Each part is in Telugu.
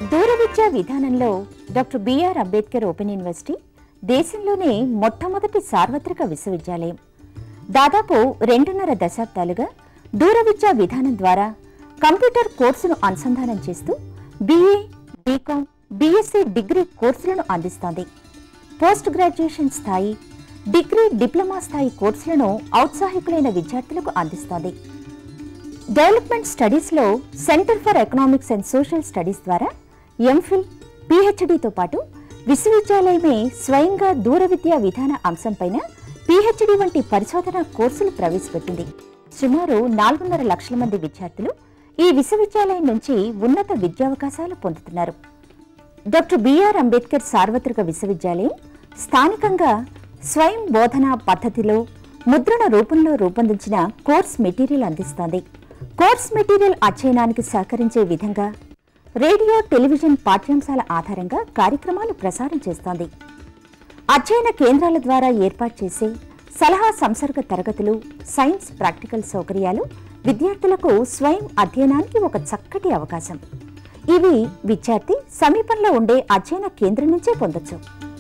దూర విద్యా విధానంలో doctor BR Ambedkar open university దేశంలోనే మొట్టమొదటి సార్వత్రిక విశ్వవిద్యాలయం దాదాపు రెండున్నర దశాబ్దాలుగా దూర విద్యా విధానం ద్వారా కంప్యూటర్ కోర్సును అనుసంధానం చేస్తూ బీఏ బీకాం బీఎస్సీ డిగ్రీ కోర్సులను అందిస్తోంది పోస్ట్ గ్రాడ్యుయేషన్ స్థాయి డిగ్రీ డిప్లొమా స్థాయి కోర్సులను ఔత్సాహికులైన విద్యార్థులకు అందిస్తోంది డెవలప్మెంట్ స్టడీస్లో centre for economics and social studies ద్వారా ఎంఫిల్ పిహెచ్డితో పాటు విశ్వవిద్యాలయమే స్వయంగా దూర విద్యా విధాన అంశంపైన పిహెచ్డి వంటి పరిశోధన కోర్సులు ప్రవేశపెట్టింది సుమారు నాలుగున్నర లక్షల మంది విద్యార్థులు ఈ విశ్వవిద్యాలయం నుంచి ఉన్నత విద్యావకాశాలు పొందుతున్నారు డాక్టర్ బిఆర్ అంబేద్కర్ సార్వత్రిక విశ్వవిద్యాలయం స్థానికంగా స్వయం బోధన పద్ధతిలో ముద్రణ రూపంలో రూపొందించిన కోర్స్ మెటీరియల్ అందిస్తోంది కోర్స్ మెటీరియల్ అధ్యయనానికి సహకరించే విధంగా రేడియో టెలివిజన్ పాఠ్యాంశాల ఆధారంగా కార్యక్రమాలు ప్రసారం చేస్తోంది అధ్యయన కేంద్రాల ద్వారా ఏర్పాటు చేసే సలహా సంసర్గ తరగతులు సైన్స్ ప్రాక్టికల్ సౌకర్యాలు విద్యార్థులకు స్వయం అధ్యయనానికి ఒక చక్కటి అవకాశం ఇవి విద్యార్థి సమీపంలో ఉండే అధ్యయన కేంద్రం నుంచే పొందొచ్చు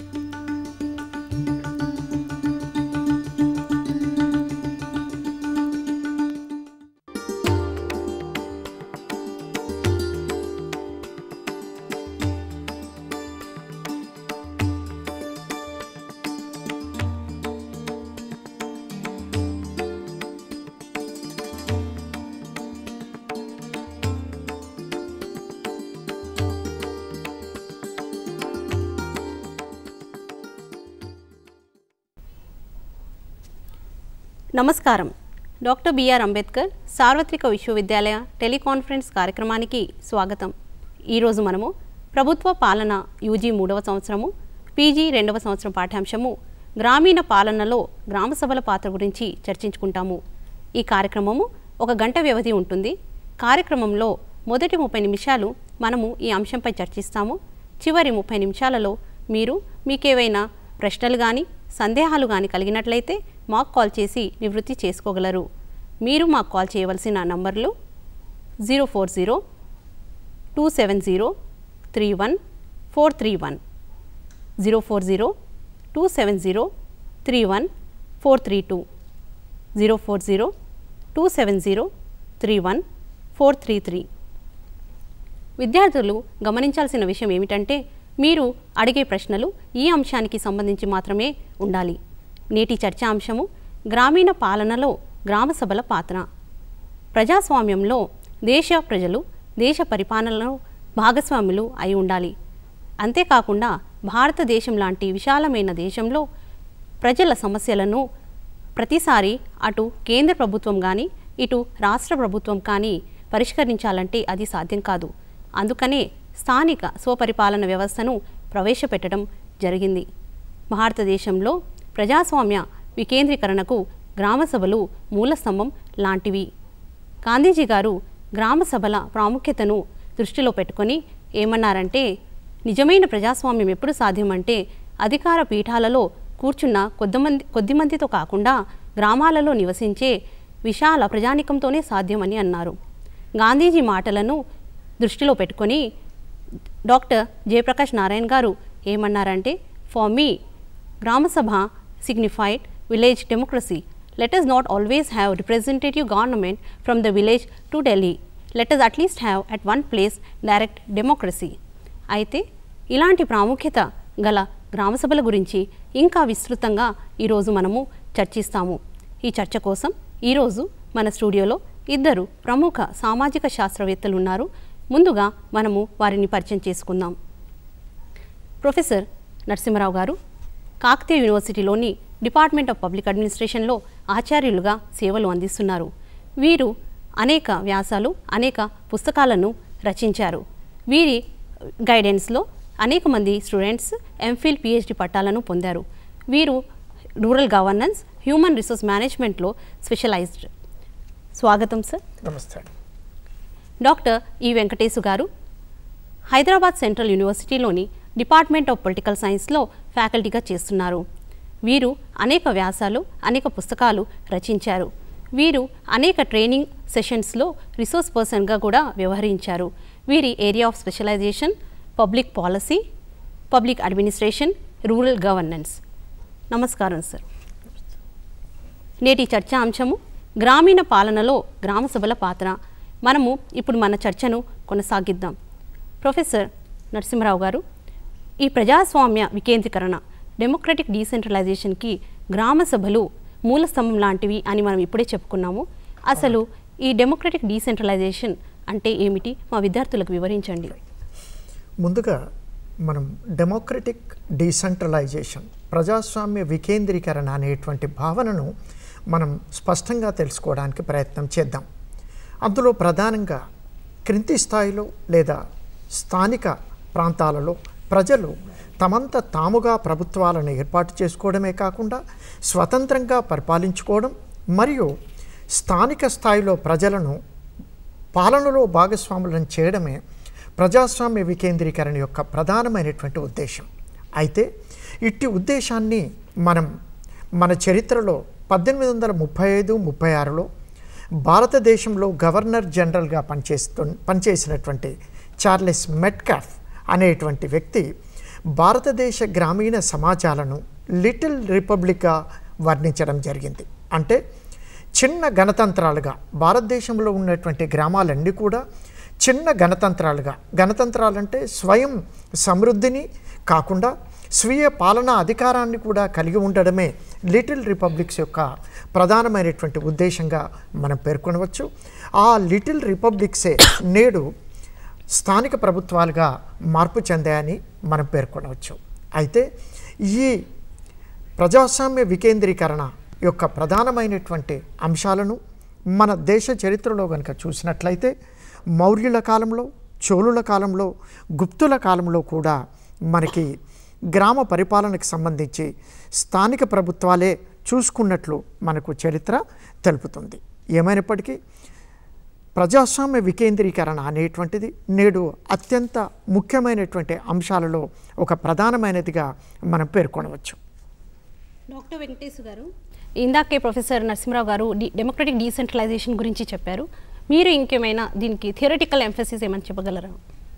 నమస్కారం డాక్టర్ బిఆర్ అంబేద్కర్ సార్వత్రిక విశ్వవిద్యాలయ టెలికాన్ఫరెన్స్ కార్యక్రమానికి స్వాగతం ఈరోజు మనము ప్రభుత్వ పాలన యూజీ మూడవ సంవత్సరము పీజీ రెండవ సంవత్సరం పాఠ్యాంశము గ్రామీణ పాలనలో గ్రామ సభల పాత్ర గురించి చర్చించుకుంటాము ఈ కార్యక్రమము ఒక గంట వ్యవధి ఉంటుంది కార్యక్రమంలో మొదటి ముప్పై నిమిషాలు మనము ఈ అంశంపై చర్చిస్తాము చివరి ముప్పై నిమిషాలలో మీరు మీకేవైనా ప్రశ్నలు కానీ సందేహాలు కానీ కలిగినట్లయితే మాకు కాల్ చేసి నివృత్తి చేసుకోగలరు మీరు మాకు కాల్ చేయవలసిన నంబర్లు zero four zero two seven zero three one four three one zero four zero two seven zero three one four three two zero four zero two seven zero three one four three three విద్యార్థులు గమనించాల్సిన విషయం ఏమిటంటే మీరు అడిగే ప్రశ్నలు ఈ అంశానికి సంబంధించి మాత్రమే ఉండాలి నేటి చర్చా అంశము గ్రామీణ పాలనలో గ్రామ సభల పాత్ర ప్రజాస్వామ్యంలో దేశ ప్రజలు దేశ పరిపాలనలో భాగస్వాములు అయి ఉండాలి అంతేకాకుండా భారతదేశం లాంటి విశాలమైన దేశంలో ప్రజల సమస్యలను ప్రతిసారి అటు కేంద్ర ప్రభుత్వం కానీ ఇటు రాష్ట్ర ప్రభుత్వం కానీ పరిష్కరించాలంటే అది సాధ్యం కాదు అందుకనే స్థానిక స్వపరిపాలన వ్యవస్థను ప్రవేశపెట్టడం జరిగింది భారతదేశంలో ప్రజాస్వామ్య వికేంద్రీకరణకు గ్రామ సభలు మూలస్తంభం లాంటివి గాంధీజీ గారు గ్రామ సభల ప్రాముఖ్యతను దృష్టిలో పెట్టుకొని ఏమన్నారంటే నిజమైన ప్రజాస్వామ్యం ఎప్పుడు సాధ్యమంటే అధికార పీఠాలలో కూర్చున్న కొద్దిమంది కొద్దిమందితో కాకుండా గ్రామాలలో నివసించే విశాల ప్రజానికంతోనే సాధ్యమని అన్నారు గాంధీజీ మాటలను దృష్టిలో పెట్టుకొని డాక్టర్ జయప్రకాష్ నారాయణ్ గారు ఏమన్నారంటే for me gram sabha signified village democracy let us not always have representative government from the village to Delhi let us at least have at one place direct democracy అయితే ఇలాంటి ప్రాముఖ్యత గల గ్రామ సభల గురించి ఇంకా విస్తృతంగా ఈరోజు మనము చర్చిస్తాము ఈ చర్చ కోసం ఈరోజు మన స్టూడియోలో ఇద్దరు ప్రముఖ సామాజిక శాస్త్రవేత్తలు ఉన్నారు ముందుగా మనము వారిని పరిచయం చేసుకుందాం ప్రొఫెసర్ నరసింహరావు గారు కాకతీయ యూనివర్సిటీలోని డిపార్ట్మెంట్ ఆఫ్ పబ్లిక్ అడ్మినిస్ట్రేషన్లో ఆచార్యులుగా సేవలు అందిస్తున్నారు వీరు అనేక వ్యాసాలు అనేక పుస్తకాలను రచించారు వీరి గైడెన్స్లో అనేక మంది స్టూడెంట్స్ ఎంఫిల్ పిహెచ్డి పట్టాలను పొందారు వీరు రూరల్ గవర్నెన్స్ హ్యూమన్ రిసోర్స్ మేనేజ్మెంట్లో స్పెషలైజ్డ్ స్వాగతం సార్ నమస్తే అండి డాక్టర్ ఈ వెంకటేశు గారు హైదరాబాద్ సెంట్రల్ యూనివర్సిటీలోని డిపార్ట్మెంట్ ఆఫ్ పొలిటికల్ సైన్స్లో ఫ్యాకల్టీగా చేస్తున్నారు వీరు అనేక వ్యాసాలు అనేక పుస్తకాలు రచించారు వీరు అనేక ట్రైనింగ్ సెషన్స్లో రిసోర్స్ పర్సన్గా కూడా వ్యవహరించారు వీరి area of specialisation public policy public administration rural governance నమస్కారం సార్ నేటి చర్చా అంశము గ్రామీణ పాలనలో గ్రామ సభల పాత్ర మనము ఇప్పుడు మన చర్చను కొనసాగిద్దాం ప్రొఫెసర్ నరసింహరావు గారు ఈ ప్రజాస్వామ్య వికేంద్రీకరణ డెమోక్రటిక్ డీసెంట్రలైజేషన్కి గ్రామ సభలు మూల స్తంభం లాంటివి అని మనం ఇప్పుడే చెప్పుకున్నాము అసలు ఈ డెమోక్రటిక్ డీసెంట్రలైజేషన్ అంటే ఏమిటి మా విద్యార్థులకు వివరించండి ముందుగా మనం డెమోక్రటిక్ డీసెంట్రలైజేషన్ ప్రజాస్వామ్య వికేంద్రీకరణ అనేటువంటి భావనను మనం స్పష్టంగా తెలుసుకోవడానికి ప్రయత్నం చేద్దాం అందులో ప్రధానంగా క్రింది స్థాయిలో లేదా స్థానిక ప్రాంతాలలో ప్రజలు తమంత తాముగా ప్రభుత్వాలను ఏర్పాటు చేసుకోవడమే కాకుండా స్వతంత్రంగా పరిపాలించుకోవడం మరియు స్థానిక స్థాయిలో ప్రజలను పాలనలో భాగస్వాములను చేయడమే ప్రజాస్వామ్య వికేంద్రీకరణ యొక్క ప్రధానమైనటువంటి ఉద్దేశం అయితే ఇట్టి ఉద్దేశాన్ని మనం మన చరిత్రలో పద్దెనిమిది వందల ముప్పై ఐదు ముప్పై ఆరులో భారతదేశంలో గవర్నర్ జనరల్గా పనిచేస్తు పనిచేసినటువంటి చార్లెస్ మెట్కాఫ్ అనేటువంటి వ్యక్తి భారతదేశ గ్రామీణ సమాజాలను లిటిల్ రిపబ్లిక్గా వర్ణించడం జరిగింది అంటే చిన్న గణతంత్రాలుగా భారతదేశంలో ఉన్నటువంటి గ్రామాలన్నీ కూడా చిన్న గణతంత్రాలుగా గణతంత్రాలంటే స్వయం సమృద్ధిని కాకుండా స్వీయ పాలనా అధికారాన్ని కూడా కలిగి ఉండడమే లిటిల్ రిపబ్లిక్స్ యొక్క ప్రధానమైనటువంటి ఉద్దేశంగా మనం పేర్కొనవచ్చు ఆ లిటిల్ రిపబ్లిక్సే నేడు స్థానిక ప్రభుత్వాలుగా మార్పు చెందాయని మనం పేర్కొనవచ్చు అయితే ఈ ప్రజాస్వామ్య వికేంద్రీకరణ యొక్క ప్రధానమైనటువంటి అంశాలను మన దేశ చరిత్రలో కనుక చూసినట్లయితే మౌర్యుల కాలంలో చోళుల కాలంలో గుప్తుల కాలంలో కూడా మనకి గ్రామ పరిపాలనకు సంబంధించి స్థానిక ప్రభుత్వాలే చూసుకున్నట్లు మనకు చరిత్ర తెలుపుతుంది ఏమైనప్పటికీ ప్రజాస్వామ్య వికేంద్రీకరణ అనేటువంటిది నేడు అత్యంత ముఖ్యమైనటువంటి అంశాలలో ఒక ప్రధానమైనదిగా మనం పేర్కొనవచ్చు డాక్టర్ వెంకటేష్ గారు ఇందాకే ప్రొఫెసర్ నరసింహరావు గారు డి డెమోక్రటిక్ డీసెంట్రలైజేషన్ గురించి చెప్పారు మీరు ఇంకేమైనా దీనికి థియరటికల్ ఎంఫసిస్ ఏమని చెప్పగలరా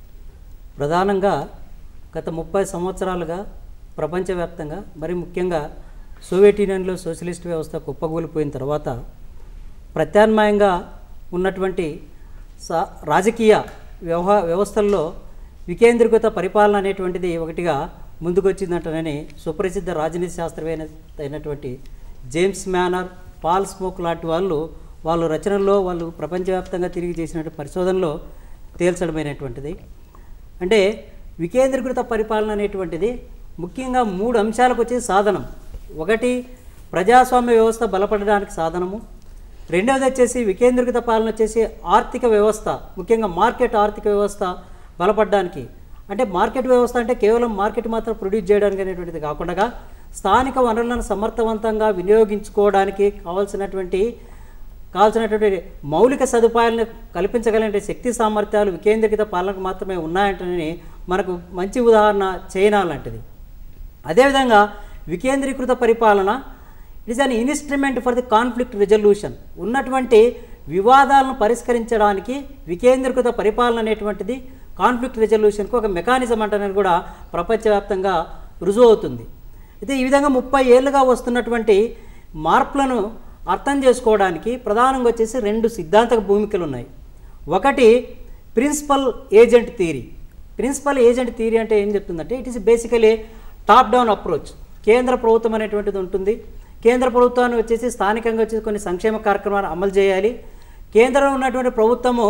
ప్రధానంగా గత ముప్పై సంవత్సరాలుగా ప్రపంచవ్యాప్తంగా మరి ముఖ్యంగా సోవియట్ యూనియన్లో సోషలిస్ట్ వ్యవస్థ కుప్పగూలిపోయిన తర్వాత ప్రత్యామ్నాయంగా ఉన్నటువంటి సా రాజకీయ వ్యవహ వ్యవస్థల్లో వికేంద్రీకృత పరిపాలన అనేటువంటిది ఒకటిగా ముందుకొచ్చిందంటనని సుప్రసిద్ధ రాజనీతి శాస్త్రవేత్త అయినటువంటి జేమ్స్ మ్యానర్ పాల్ స్మోక్ లాంటి వాళ్ళు వాళ్ళు రచనల్లో వాళ్ళు ప్రపంచవ్యాప్తంగా తిరిగి చేసినటువంటి పరిశోధనలో తేల్చడమైనటువంటిది అంటే వికేంద్రీకృత పరిపాలన అనేటువంటిది ముఖ్యంగా మూడు అంశాలకు వచ్చే సాధనం ఒకటి ప్రజాస్వామ్య వ్యవస్థ బలపడడానికి సాధనము రెండవది వచ్చేసి వికేంద్రీకృత పాలన వచ్చేసి ఆర్థిక వ్యవస్థ ముఖ్యంగా మార్కెట్ ఆర్థిక వ్యవస్థ బలపడడానికి అంటే మార్కెట్ వ్యవస్థ అంటే కేవలం మార్కెట్ మాత్రం ప్రొడ్యూస్ చేయడానికి అనేటువంటిది కాకుండా స్థానిక వనరులను సమర్థవంతంగా వినియోగించుకోవడానికి కావాల్సినటువంటి కావాల్సినటువంటి మౌలిక సదుపాయాలను కల్పించగలిగే శక్తి సామర్థ్యాలు వికేంద్రీకృత పాలనకు మాత్రమే ఉన్నాయంటని మనకు మంచి ఉదాహరణ చైనా లాంటిది అదేవిధంగా వికేంద్రీకృత పరిపాలన it is an instrument for the conflict resolution ఉన్నటువంటి వివాదాలను పరిష్కరించడానికి వికేంద్రీకృత పరిపాలన అనేటువంటిది కాన్ఫ్లిక్ట్ రిజల్యూషన్కి ఒక మెకానిజం అంటనేది కూడా ప్రపంచవ్యాప్తంగా రుజువు అవుతుంది అయితే ఈ విధంగా ముప్పై ఏళ్ళుగా వస్తున్నటువంటి మార్పులను అర్థం చేసుకోవడానికి ప్రధానంగా వచ్చేసి రెండు సిద్ధాంతక భూమికలు ఉన్నాయి ఒకటి principal agent theory principal agent theory అంటే ఏం చెప్తుందంటే it is basically top down approach కేంద్ర ప్రభుత్వం అనేటువంటిది ఉంటుంది కేంద్ర ప్రభుత్వాన్ని వచ్చేసి స్థానికంగా వచ్చేసి కొన్ని సంక్షేమ కార్యక్రమాలు అమలు చేయాలి కేంద్రంలో ఉన్నటువంటి ప్రభుత్వము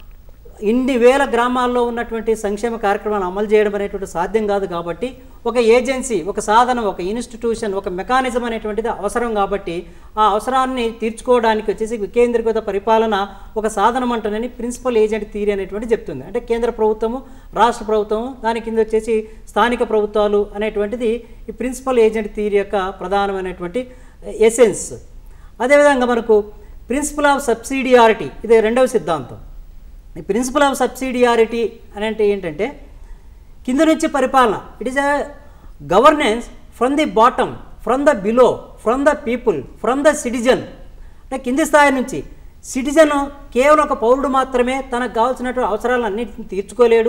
ఇన్ని వేల గ్రామాల్లో ఉన్నటువంటి సంక్షేమ కార్యక్రమాలు అమలు చేయడం అనేటువంటి సాధ్యం కాదు కాబట్టి ఒక ఏజెన్సీ ఒక సాధనం ఒక ఇన్స్టిట్యూషన్ ఒక మెకానిజం అనేటువంటిది అవసరం కాబట్టి ఆ అవసరాన్ని తీర్చుకోవడానికి వచ్చేసి వికేంద్రీకృత పరిపాలన ఒక సాధనం అంటేనని ప్రిన్సిపల్ ఏజెంట్ థియరీ అనేటువంటి చెప్తుంది అంటే కేంద్ర ప్రభుత్వము రాష్ట్ర ప్రభుత్వము దాని కింద వచ్చేసి స్థానిక ప్రభుత్వాలు అనేటువంటిది ఈ ప్రిన్సిపల్ ఏజెంట్ థియరీ యొక్క ప్రధానమైనటువంటి ఎసెన్స్ అదేవిధంగా మనకు ప్రిన్సిపల్ ఆఫ్ సబ్సిడియారిటీ ఇది రెండవ సిద్ధాంతం ఈ ప్రిన్సిపల్ ఆఫ్ సబ్సిడియారిటీ అని అంటే ఏంటంటే కింద నుంచి పరిపాలన it is a governance from the bottom from the below from the people from the citizen అంటే కింది స్థాయి నుంచి సిటిజన్ కేవలం ఒక పౌరుడు మాత్రమే తనకు కావాల్సినటువంటి అవసరాలన్నింటిని తీర్చుకోలేడు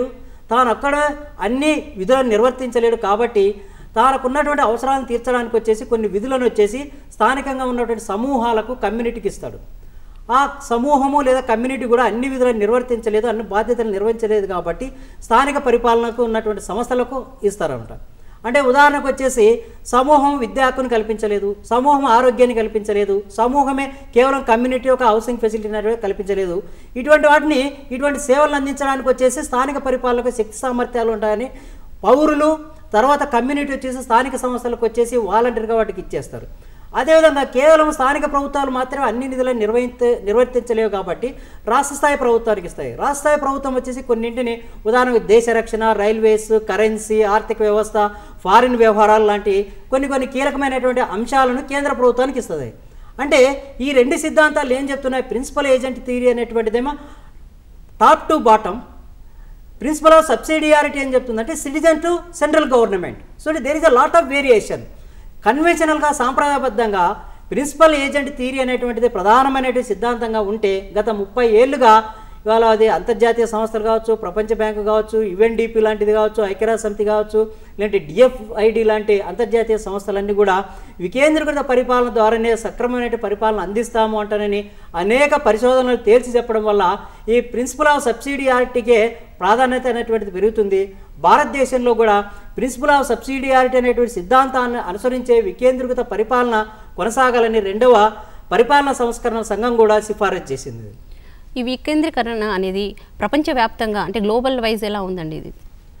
తాను అక్కడ అన్ని విధులను నిర్వర్తించలేడు కాబట్టి తానకున్నటువంటి అవసరాలను తీర్చడానికి వచ్చేసి కొన్ని విధులను వచ్చేసి స్థానికంగా ఉన్నటువంటి సమూహాలకు కమ్యూనిటీకి ఇస్తాడు ఆ సమూహము లేదా కమ్యూనిటీ కూడా అన్ని విధులను నిర్వర్తించలేదు అన్ని బాధ్యతలు నిర్వహించలేదు కాబట్టి స్థానిక పరిపాలనకు ఉన్నటువంటి సంస్థలకు ఇస్తారన్నమాట అంటే ఉదాహరణకు వచ్చేసి సమూహం విద్యా హక్కును కల్పించలేదు సమూహం ఆరోగ్యాన్ని కల్పించలేదు సమూహమే కేవలం కమ్యూనిటీ ఒక హౌసింగ్ ఫెసిలిటీ అనేవి కల్పించలేదు ఇటువంటి వాటిని ఇటువంటి సేవలను అందించడానికి వచ్చేసి స్థానిక పరిపాలనకు శక్తి సామర్థ్యాలు ఉంటాయని పౌరులు తర్వాత కమ్యూనిటీ వచ్చేసి స్థానిక సంస్థలకు వచ్చేసి వాలంటీర్గా వాటికి ఇచ్చేస్తారు అదేవిధంగా కేవలం స్థానిక ప్రభుత్వాలు మాత్రమే అన్ని నిధులను నిర్వహించ నిర్వర్తించలేవు కాబట్టి రాష్ట్ర స్థాయి ప్రభుత్వానికి ఇస్తాయి రాష్ట్ర స్థాయి ప్రభుత్వం వచ్చేసి కొన్నింటిని ఉదాహరణకు దేశ రక్షణ రైల్వేస్ కరెన్సీ ఆర్థిక వ్యవస్థ ఫారిన్ వ్యవహారాలు లాంటి కొన్ని కొన్ని కీలకమైనటువంటి అంశాలను కేంద్ర ప్రభుత్వానికి ఇస్తుంది అంటే ఈ రెండు సిద్ధాంతాలు ఏం చెప్తున్నాయి ప్రిన్సిపల్ ఏజెంట్ థియరీ అనేటువంటిదేమో top to bottom principle of subsidiarity ఏం చెప్తుందంటే citizen to central government so there is a lot of variation కన్వెన్షనల్గా సాంప్రదాయబద్ధంగా ప్రిన్సిపల్ ఏజెంట్ థియరీ అనేటువంటిది ప్రధానమైనటువంటి సిద్ధాంతంగా ఉంటే గత ముప్పై ఏళ్ళుగా ఇవాళ అది అంతర్జాతీయ సంస్థలు కావచ్చు ప్రపంచ బ్యాంకు కావచ్చు యుఎన్డిపి లాంటిది కావచ్చు ఐక్యరాజ్య సమితి కావచ్చు ఇలాంటి డిఎఫ్ఐడి లాంటి అంతర్జాతీయ సంస్థలన్నీ కూడా వికేంద్రీకృత పరిపాలన ద్వారానే సక్రమమైన పరిపాలన అందిస్తాము అంటానని అనేక పరిశోధనలు తేల్చి చెప్పడం వల్ల ఈ ప్రిన్సిపల్ ఆఫ్ సబ్సిడియారిటీకే ప్రాధాన్యత అనేటువంటిది పెరుగుతుంది భారతదేశంలో కూడా ప్రిన్సిపల్ ఆఫ్ సబ్సిడియారిటీ అనేటువంటి సిద్ధాంతాన్ని అనుసరించే వికేంద్రీకృత పరిపాలన కొనసాగాలని రెండవ పరిపాలనా సంస్కరణ సంఘం కూడా సిఫారసు చేసింది ఈ వికేంద్రీకరణ అనేది ప్రపంచవ్యాప్తంగా అంటే గ్లోబల్ వైజ్ ఎలా ఉందండి ఇది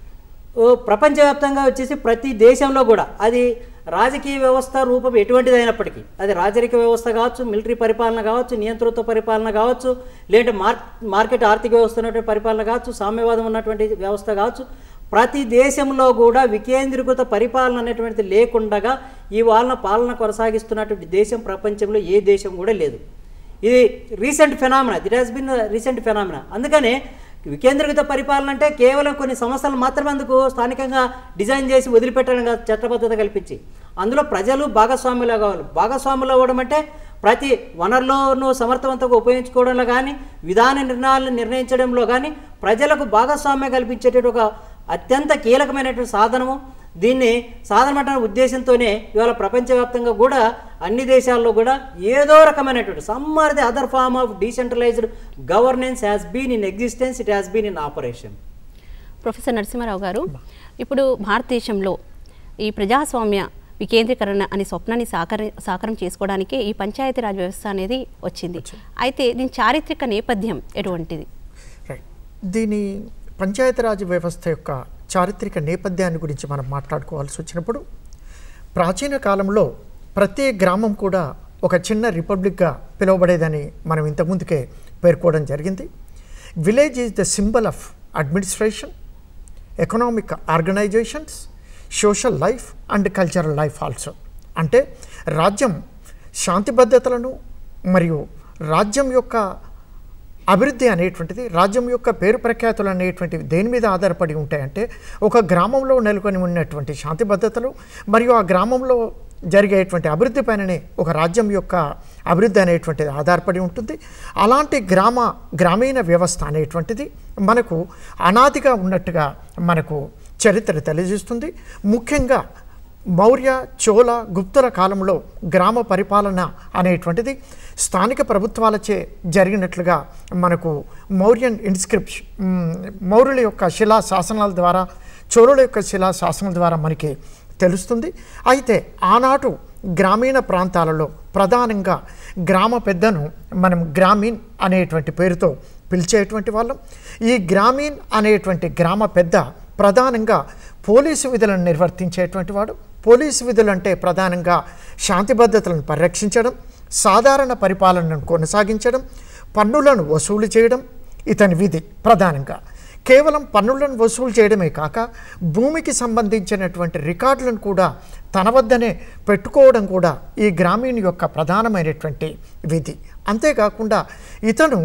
ఓ ప్రపంచవ్యాప్తంగా వచ్చేసి ప్రతి దేశంలో కూడా అది రాజకీయ వ్యవస్థ రూపం ఎటువంటిదైనప్పటికీ అది రాజరిక వ్యవస్థ కావచ్చు మిలిటరీ పరిపాలన కావచ్చు నియంతృత్వ పరిపాలన కావచ్చు లేదంటే మార్ మార్కెట్ ఆర్థిక వ్యవస్థ ఉన్నటువంటి పరిపాలన కావచ్చు సామ్యవాదం ఉన్నటువంటి వ్యవస్థ కావచ్చు ప్రతి దేశంలో కూడా వికేంద్రీకృత పరిపాలన అనేటువంటిది లేకుండగా ఈ వాళ్ళ పాలన కొనసాగిస్తున్నటువంటి దేశం ప్రపంచంలో ఏ దేశం కూడా లేదు ఇది recent phenomena it has been recent phenomena అందుకనే వికేంద్రీకృత పరిపాలన అంటే కేవలం కొన్ని సంస్థలు మాత్రమే అందుకు స్థానికంగా డిజైన్ చేసి వదిలిపెట్టడం కాదు చట్టబద్ధత కల్పించి అందులో ప్రజలు భాగస్వాములు కావాలి భాగస్వాములు అవ్వడం అంటే ప్రతి వనరులను సమర్థవంతంగా ఉపయోగించుకోవడంలో కానీ విధాన నిర్ణయాలను నిర్ణయించడంలో కానీ ప్రజలకు భాగస్వామ్యం కల్పించేటటువంటి ఒక అత్యంత కీలకమైనటువంటి సాధనము దీన్ని సాధనమైన ఉద్దేశంతోనే ఇవాళ ప్రపంచవ్యాప్తంగా కూడా అన్ని దేశాల్లో కూడా ఏదో రకమైనటువంటి some or the other form of decentralised governance has been in existence it has been in operation professor Narasimha Rao గారు ఇప్పుడు భారతదేశంలో ఈ ప్రజాస్వామ్య వికేంద్రీకరణ అనే స్వప్నాన్ని సాకర సాకారం చేసుకోవడానికే ఈ పంచాయతీరాజ్ వ్యవస్థ అనేది వచ్చింది అయితే దీని చారిత్రక నేపథ్యం ఎటువంటిది రైట్ దీని పంచాయతీరాజ్ వ్యవస్థ యొక్క చారిత్రక నేపథ్యాన్ని గురించి మనం మాట్లాడుకోవాల్సి వచ్చినప్పుడు ప్రాచీన కాలంలో ప్రతి గ్రామం కూడా ఒక చిన్న రిపబ్లిక్గా పిలువబడేదని మనం ఇంతకుముందుకే పేర్కోవడం జరిగింది village is the symbol of administration economic organisations social life and cultural life also అంటే రాజ్యం శాంతి భద్రతలను మరియు రాజ్యం యొక్క అభివృద్ధి అనేటువంటిది రాజ్యం యొక్క పేరు ప్రఖ్యాతులు అనేటువంటివి దేని మీద ఆధారపడి ఉంటాయంటే ఒక గ్రామంలో నెలకొని ఉన్నటువంటి శాంతి భద్రతలు మరియు ఆ గ్రామంలో జరిగేటువంటి అభివృద్ధి పైననే ఒక రాజ్యం యొక్క అభివృద్ధి అనేటువంటిది ఆధారపడి ఉంటుంది అలాంటి గ్రామ గ్రామీణ వ్యవస్థ అనేటువంటిది మనకు అనాదిగా ఉన్నట్టుగా మనకు చరిత్ర తెలియజేస్తుంది ముఖ్యంగా మౌర్య చోళ గుప్తుల కాలంలో గ్రామ పరిపాలన అనేటువంటిది స్థానిక ప్రభుత్వాలచే జరిగినట్లుగా మనకు మౌర్యన్ ఇన్స్క్రిప్షన్ మౌర్యుల యొక్క శిలా శాసనాల ద్వారా చోళుల యొక్క శిలా శాసనాల ద్వారా మనకి తెలుస్తుంది అయితే ఆనాటు గ్రామీణ ప్రాంతాలలో ప్రధానంగా గ్రామ పెద్దను మనం గ్రామీణ్ అనేటువంటి పేరుతో పిలిచేటువంటి వాళ్ళం ఈ గ్రామీణ్ అనేటువంటి గ్రామ పెద్ద ప్రధానంగా పోలీసు విధులను నిర్వర్తించేటువంటి వాడు పోలీసు విధులు అంటే ప్రధానంగా శాంతి భద్రతలను పరిరక్షించడం సాధారణ పరిపాలనను కొనసాగించడం పన్నులను వసూలు చేయడం ఇతని విధి ప్రధానంగా కేవలం పన్నులను వసూలు చేయడమే కాక భూమికి సంబంధించినటువంటి రికార్డులను కూడా తన వద్దనే పెట్టుకోవడం కూడా ఈ గ్రామీణ యొక్క ప్రధానమైనటువంటి విధి అంతేకాకుండా ఇతను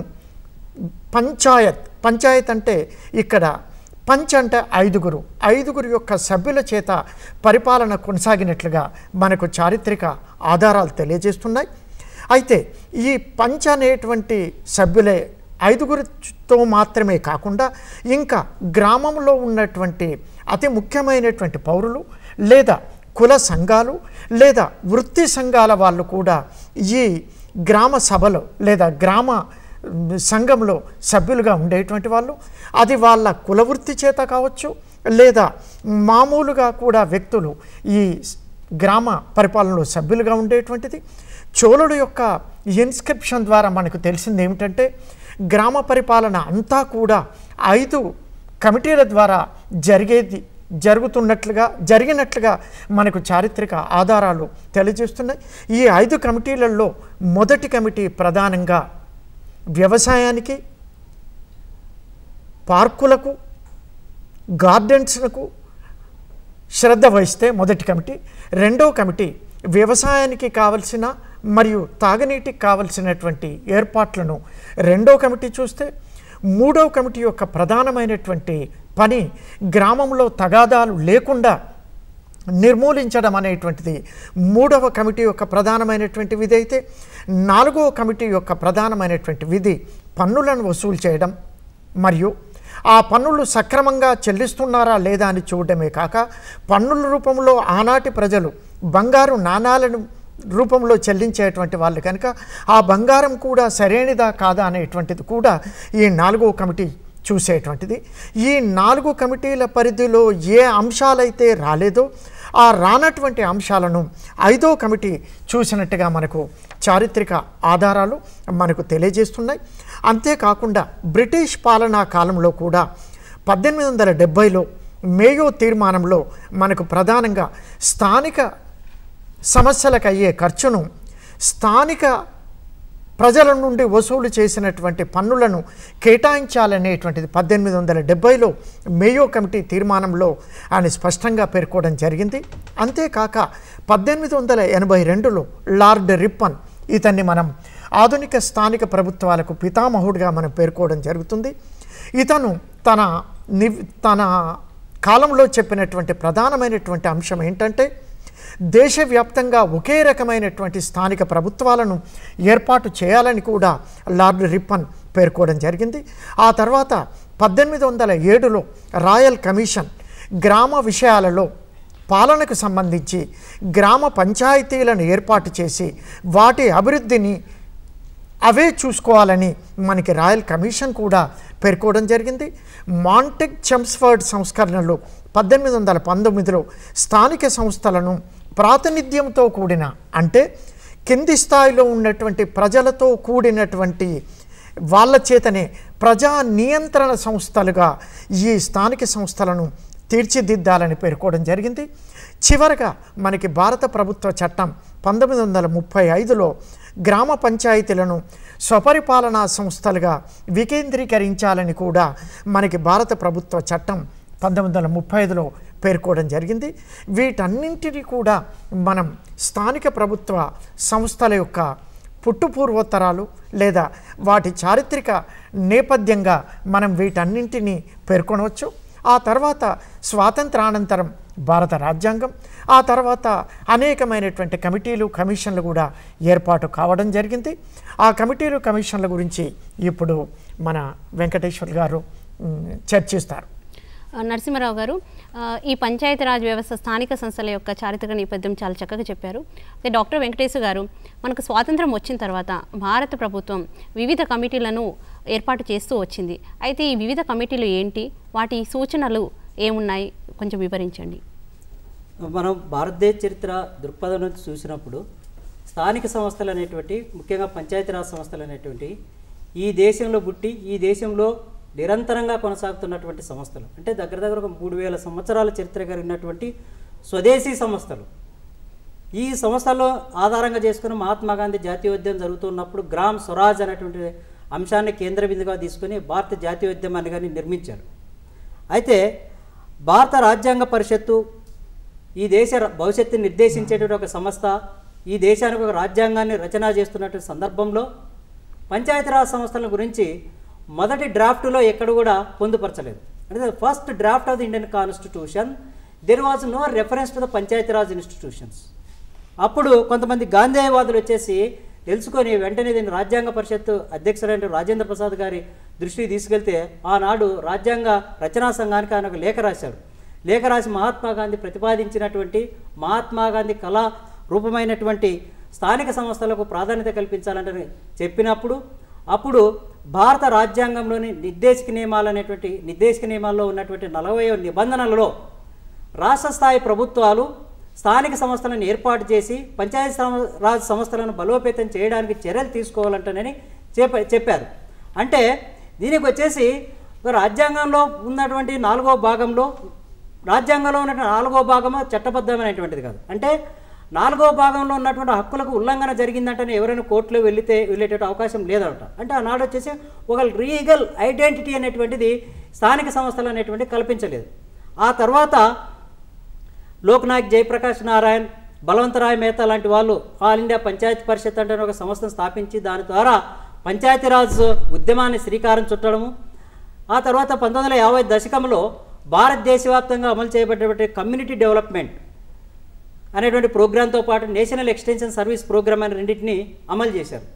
పంచాయత్ పంచాయత్ అంటే ఇక్కడ పంచ్ అంటే ఐదుగురు ఐదుగురు యొక్క సభ్యుల చేత పరిపాలన కొనసాగినట్లుగా మనకు చారిత్రక ఆధారాలు తెలియజేస్తున్నాయి అయితే ఈ పంచ్ అనేటువంటి సభ్యులే ఐదుగురితో మాత్రమే కాకుండా ఇంకా గ్రామంలో ఉన్నటువంటి అతి ముఖ్యమైనటువంటి పౌరులు లేదా కుల సంఘాలు లేదా వృత్తి సంఘాల వాళ్ళు కూడా ఈ గ్రామ సభలో లేదా గ్రామ మ్, సంఘంలో సభ్యులుగా ఉండేటువంటి వాళ్ళు అది వాళ్ళ కులవృత్తి చేత కావచ్చు లేదా మామూలుగా కూడా వ్యక్తులు ఈ స్- గ్రామ పరిపాలనలో సభ్యులుగా ఉండేటువంటిది చోళుడు యొక్క ఇన్స్క్రిప్షన్ ద్వారా మనకు తెలిసింది ఏమిటంటే గ్రామ పరిపాలన అంతా కూడా ఐదు కమిటీల ద్వారా జరిగేది జరుగుతున్నట్లుగా జరిగినట్లుగా మనకు చారిత్రక ఆధారాలు తెలియజేస్తున్నాయి ఈ ఐదు కమిటీలలో మొదటి కమిటీ ప్రధానంగా వ్యవసాయానికి పార్కులకు గార్డెన్స్లకు శ్రద్ధ వహిస్తే మొదటి కమిటీ రెండో కమిటీ వ్యవసాయానికి కావలసిన మరియు తాగునీటికి కావలసినటువంటి ఏర్పాట్లను రెండో కమిటీ చూస్తే మూడో కమిటీ యొక్క ప్రధానమైనటువంటి పని గ్రామంలో తగాదాలు లేకుండా నిర్మూలించడం అనేటువంటిది మూడవ కమిటీ యొక్క ప్రధానమైనటువంటి విధి అయితే నాలుగవ కమిటీ యొక్క ప్రధానమైనటువంటి విధి పన్నులను వసూలు చేయడం మరియు ఆ పన్నులు సక్రమంగా చెల్లిస్తున్నారా లేదా అని చూడడమే కాక పన్నుల రూపంలో ఆనాటి ప్రజలు బంగారు నాణాలను రూపంలో చెల్లించేటువంటి వాళ్ళు కనుక ఆ బంగారం కూడా సరైనదా కాదా అనేటువంటిది కూడా ఈ నాలుగో కమిటీ చూసేటువంటిది ఈ నాలుగు కమిటీల పరిధిలో ఏ అంశాలైతే రాలేదో ఆ రానటువంటి అంశాలను ఐదో కమిటీ చూసినట్టుగా మనకు చారిత్రక ఆధారాలు మనకు తెలియజేస్తున్నాయి అంతేకాకుండా బ్రిటిష్ పాలనా కాలంలో కూడా పద్దెనిమిది వందల డెబ్భైలో మేయో తీర్మానంలో మనకు ప్రధానంగా స్థానిక సమస్యలకు అయ్యే ఖర్చును స్థానిక ప్రజల నుండి వసూలు చేసినటువంటి పన్నులను కేటాయించాలనేటువంటిది పద్దెనిమిది వందల డెబ్బైలో మేయో కమిటీ తీర్మానంలో ఆయన స్పష్టంగా పేర్కోవడం జరిగింది అంతేకాక పద్దెనిమిది వందల ఎనభై రెండులో లార్డ్ రిప్పన్ ఇతన్ని మనం ఆధునిక స్థానిక ప్రభుత్వాలకు పితామహుడిగా మనం పేర్కోవడం జరుగుతుంది ఇతను తన నివ్ తన కాలంలో చెప్పినటువంటి ప్రధానమైనటువంటి అంశం ఏంటంటే దేశవ్యాప్తంగా ఒకే రకమైనటువంటి స్థానిక ప్రభుత్వాలను ఏర్పాటు చేయాలని కూడా లార్డ్ రిప్పన్ పేర్కోవడం జరిగింది ఆ తర్వాత పద్దెనిమిది వందల ఏడులో రాయల్ కమిషన్ గ్రామ విషయాలలో పాలనకు సంబంధించి గ్రామ పంచాయతీలను ఏర్పాటు చేసి వాటి అభివృద్ధిని అవే చూసుకోవాలని మనకి రాయల్ కమిషన్ కూడా పేర్కోవడం జరిగింది మాంటెక్ చెమ్స్ఫర్డ్ సంస్కరణలు పద్దెనిమిది వందల పంతొమ్మిదిలో స్థానిక సంస్థలను ప్రాతినిధ్యంతో కూడిన అంటే కింది స్థాయిలో ఉన్నటువంటి ప్రజలతో కూడినటువంటి వాళ్ళ చేతనే ప్రజా నియంత్రణ సంస్థలుగా ఈ స్థానిక సంస్థలను తీర్చిదిద్దాలని పేర్కోవడం జరిగింది చివరగా మనకి భారత ప్రభుత్వ చట్టం పంతొమ్మిది వందల ముప్పై ఐదులో గ్రామ పంచాయతీలను స్వపరిపాలనా సంస్థలుగా వికేంద్రీకరించాలని కూడా మనకి భారత ప్రభుత్వ చట్టం పంతొమ్మిది వందల ముప్పై ఐదులో పేర్కోవడం జరిగింది వీటన్నింటినీ కూడా మనం స్థానిక ప్రభుత్వ సంస్థల యొక్క పుట్టుపూర్వోత్తరాలు లేదా వాటి చారిత్రక నేపథ్యంగా మనం వీటన్నింటినీ పేర్కొనవచ్చు ఆ తర్వాత స్వాతంత్రానంతరం భారత రాజ్యాంగం ఆ తర్వాత అనేకమైనటువంటి కమిటీలు కమిషన్లు కూడా ఏర్పాటు కావడం జరిగింది ఆ కమిటీలు కమిషన్ల గురించి ఇప్పుడు మన వెంకటేశ్వర్ గారు మ్, చర్చిస్తారు ఆ, నరసింహారావు గారు ఆ, ఈ పంచాయతీరాజ్ వ్యవస్థ స్థానిక సంస్థల యొక్క చారిత్రక నేపథ్యం చాలా చక్కగా చెప్పారు అయితే డాక్టర్ వెంకటేశ్వర గారు మనకు స్వాతంత్రం వచ్చిన తర్వాత భారత ప్రభుత్వం వివిధ కమిటీలను ఏర్పాటు చేస్తూ వచ్చింది అయితే ఈ వివిధ కమిటీలు ఏంటి వాటి సూచనలు ఏమున్నాయి కొంచెం వివరించండి మనం భారతదేశ చరిత్ర దృక్పథం నుంచి చూసినప్పుడు స్థానిక సంస్థలు అనేటువంటి ముఖ్యంగా పంచాయతీరాజ్ సంస్థలు అనేటువంటి ఈ దేశంలో పుట్టి ఈ దేశంలో నిరంతరంగా కొనసాగుతున్నటువంటి సంస్థలు అంటే దగ్గర దగ్గర ఒక మూడు వేల సంవత్సరాల చరిత్ర కలిగినటువంటి స్వదేశీ సంస్థలు ఈ సంస్థల్లో ఆధారంగా చేసుకుని మహాత్మా గాంధీ జాతీయోద్యమం జరుగుతున్నప్పుడు గ్రామ్ స్వరాజ్ అనేటువంటి అంశాన్ని కేంద్ర బిందుగా తీసుకుని భారత జాతీయోద్యమాన్ని కానీ నిర్మించారు అయితే భారత రాజ్యాంగ పరిషత్తు ఈ దేశ ర- భవిష్యత్తుని నిర్దేశించేటువంటి ఒక సంస్థ ఈ దేశానికి ఒక రాజ్యాంగాన్ని రచన చేస్తున్నటువంటి సందర్భంలో పంచాయతీరాజ్ సంస్థల గురించి మొదటి డ్రాఫ్ట్లో ఎక్కడ కూడా పొందుపరచలేదు అంటే first draft of the Indian constitution there was no reference to the Panchayati Raj institutions అప్పుడు కొంతమంది గాంధేయవాదులు వచ్చేసి తెలుసుకొని వెంటనే దీన్ని రాజ్యాంగ పరిషత్ అధ్యక్షుడైన రాజేంద్ర ప్రసాద్ గారి దృష్టికి తీసుకెళ్తే ఆనాడు రాజ్యాంగ రచనా సంఘానికి ఆయన ఒక లేఖ రాశాడు లేఖ రాసి మహాత్మా గాంధీ ప్రతిపాదించినటువంటి మహాత్మా గాంధీ కళా రూపమైనటువంటి స్థానిక సంస్థలకు ప్రాధాన్యత కల్పించాలంటే చెప్పినప్పుడు అప్పుడు భారత రాజ్యాంగంలోని నిర్దేశక నియమాలు అనేటువంటి నిర్దేశక నియమాల్లో ఉన్నటువంటి నలభై నిబంధనలలో రాష్ట్ర స్థాయి ప్రభుత్వాలు స్థానిక సంస్థలను ఏర్పాటు చేసి పంచాయతీ సమ- రాజ్ సంస్థలను బలోపేతం చేయడానికి చర్యలు తీసుకోవాలంటేనని చెప్ప చెప్పారు అంటే దీనికి వచ్చేసి ఒక రాజ్యాంగంలో ఉన్నటువంటి నాలుగో భాగంలో రాజ్యాంగంలో ఉన్నటువంటి నాలుగో భాగము చట్టబద్ధమైనటువంటిది కాదు అంటే నాలుగో భాగంలో ఉన్నటువంటి హక్కులకు ఉల్లంఘన జరిగిందంటేనే ఎవరైనా కోర్టులో వెళితే వెళ్ళేటట్టు అవకాశం లేదనట అంటే ఆనాడు వచ్చేసి ఒక లీగల్ ఐడెంటిటీ అనేటువంటిది స్థానిక సంస్థలు అనేటువంటి కల్పించలేదు ఆ తర్వాత లోక్నాయక్ జయప్రకాష్ నారాయణ్ బలవంతరాయ్ మేహతా లాంటి వాళ్ళు ఆల్ ఇండియా పంచాయతీ పరిషత్ అంటే ఒక సంస్థను స్థాపించి దాని ద్వారా పంచాయతీరాజ్ ఉద్యమాన్ని శ్రీకారం చుట్టడము ఆ తర్వాత పంతొమ్మిది వందల యాభై దశకంలో భారతదేశవ్యాప్తంగా అమలు చేయబడినటువంటి కమ్యూనిటీ డెవలప్మెంట్ అనేటువంటి ప్రోగ్రాంతో పాటు నేషనల్ ఎక్స్టెన్షన్ సర్వీస్ ప్రోగ్రామ్ అనే రెండింటిని అమలు చేశారు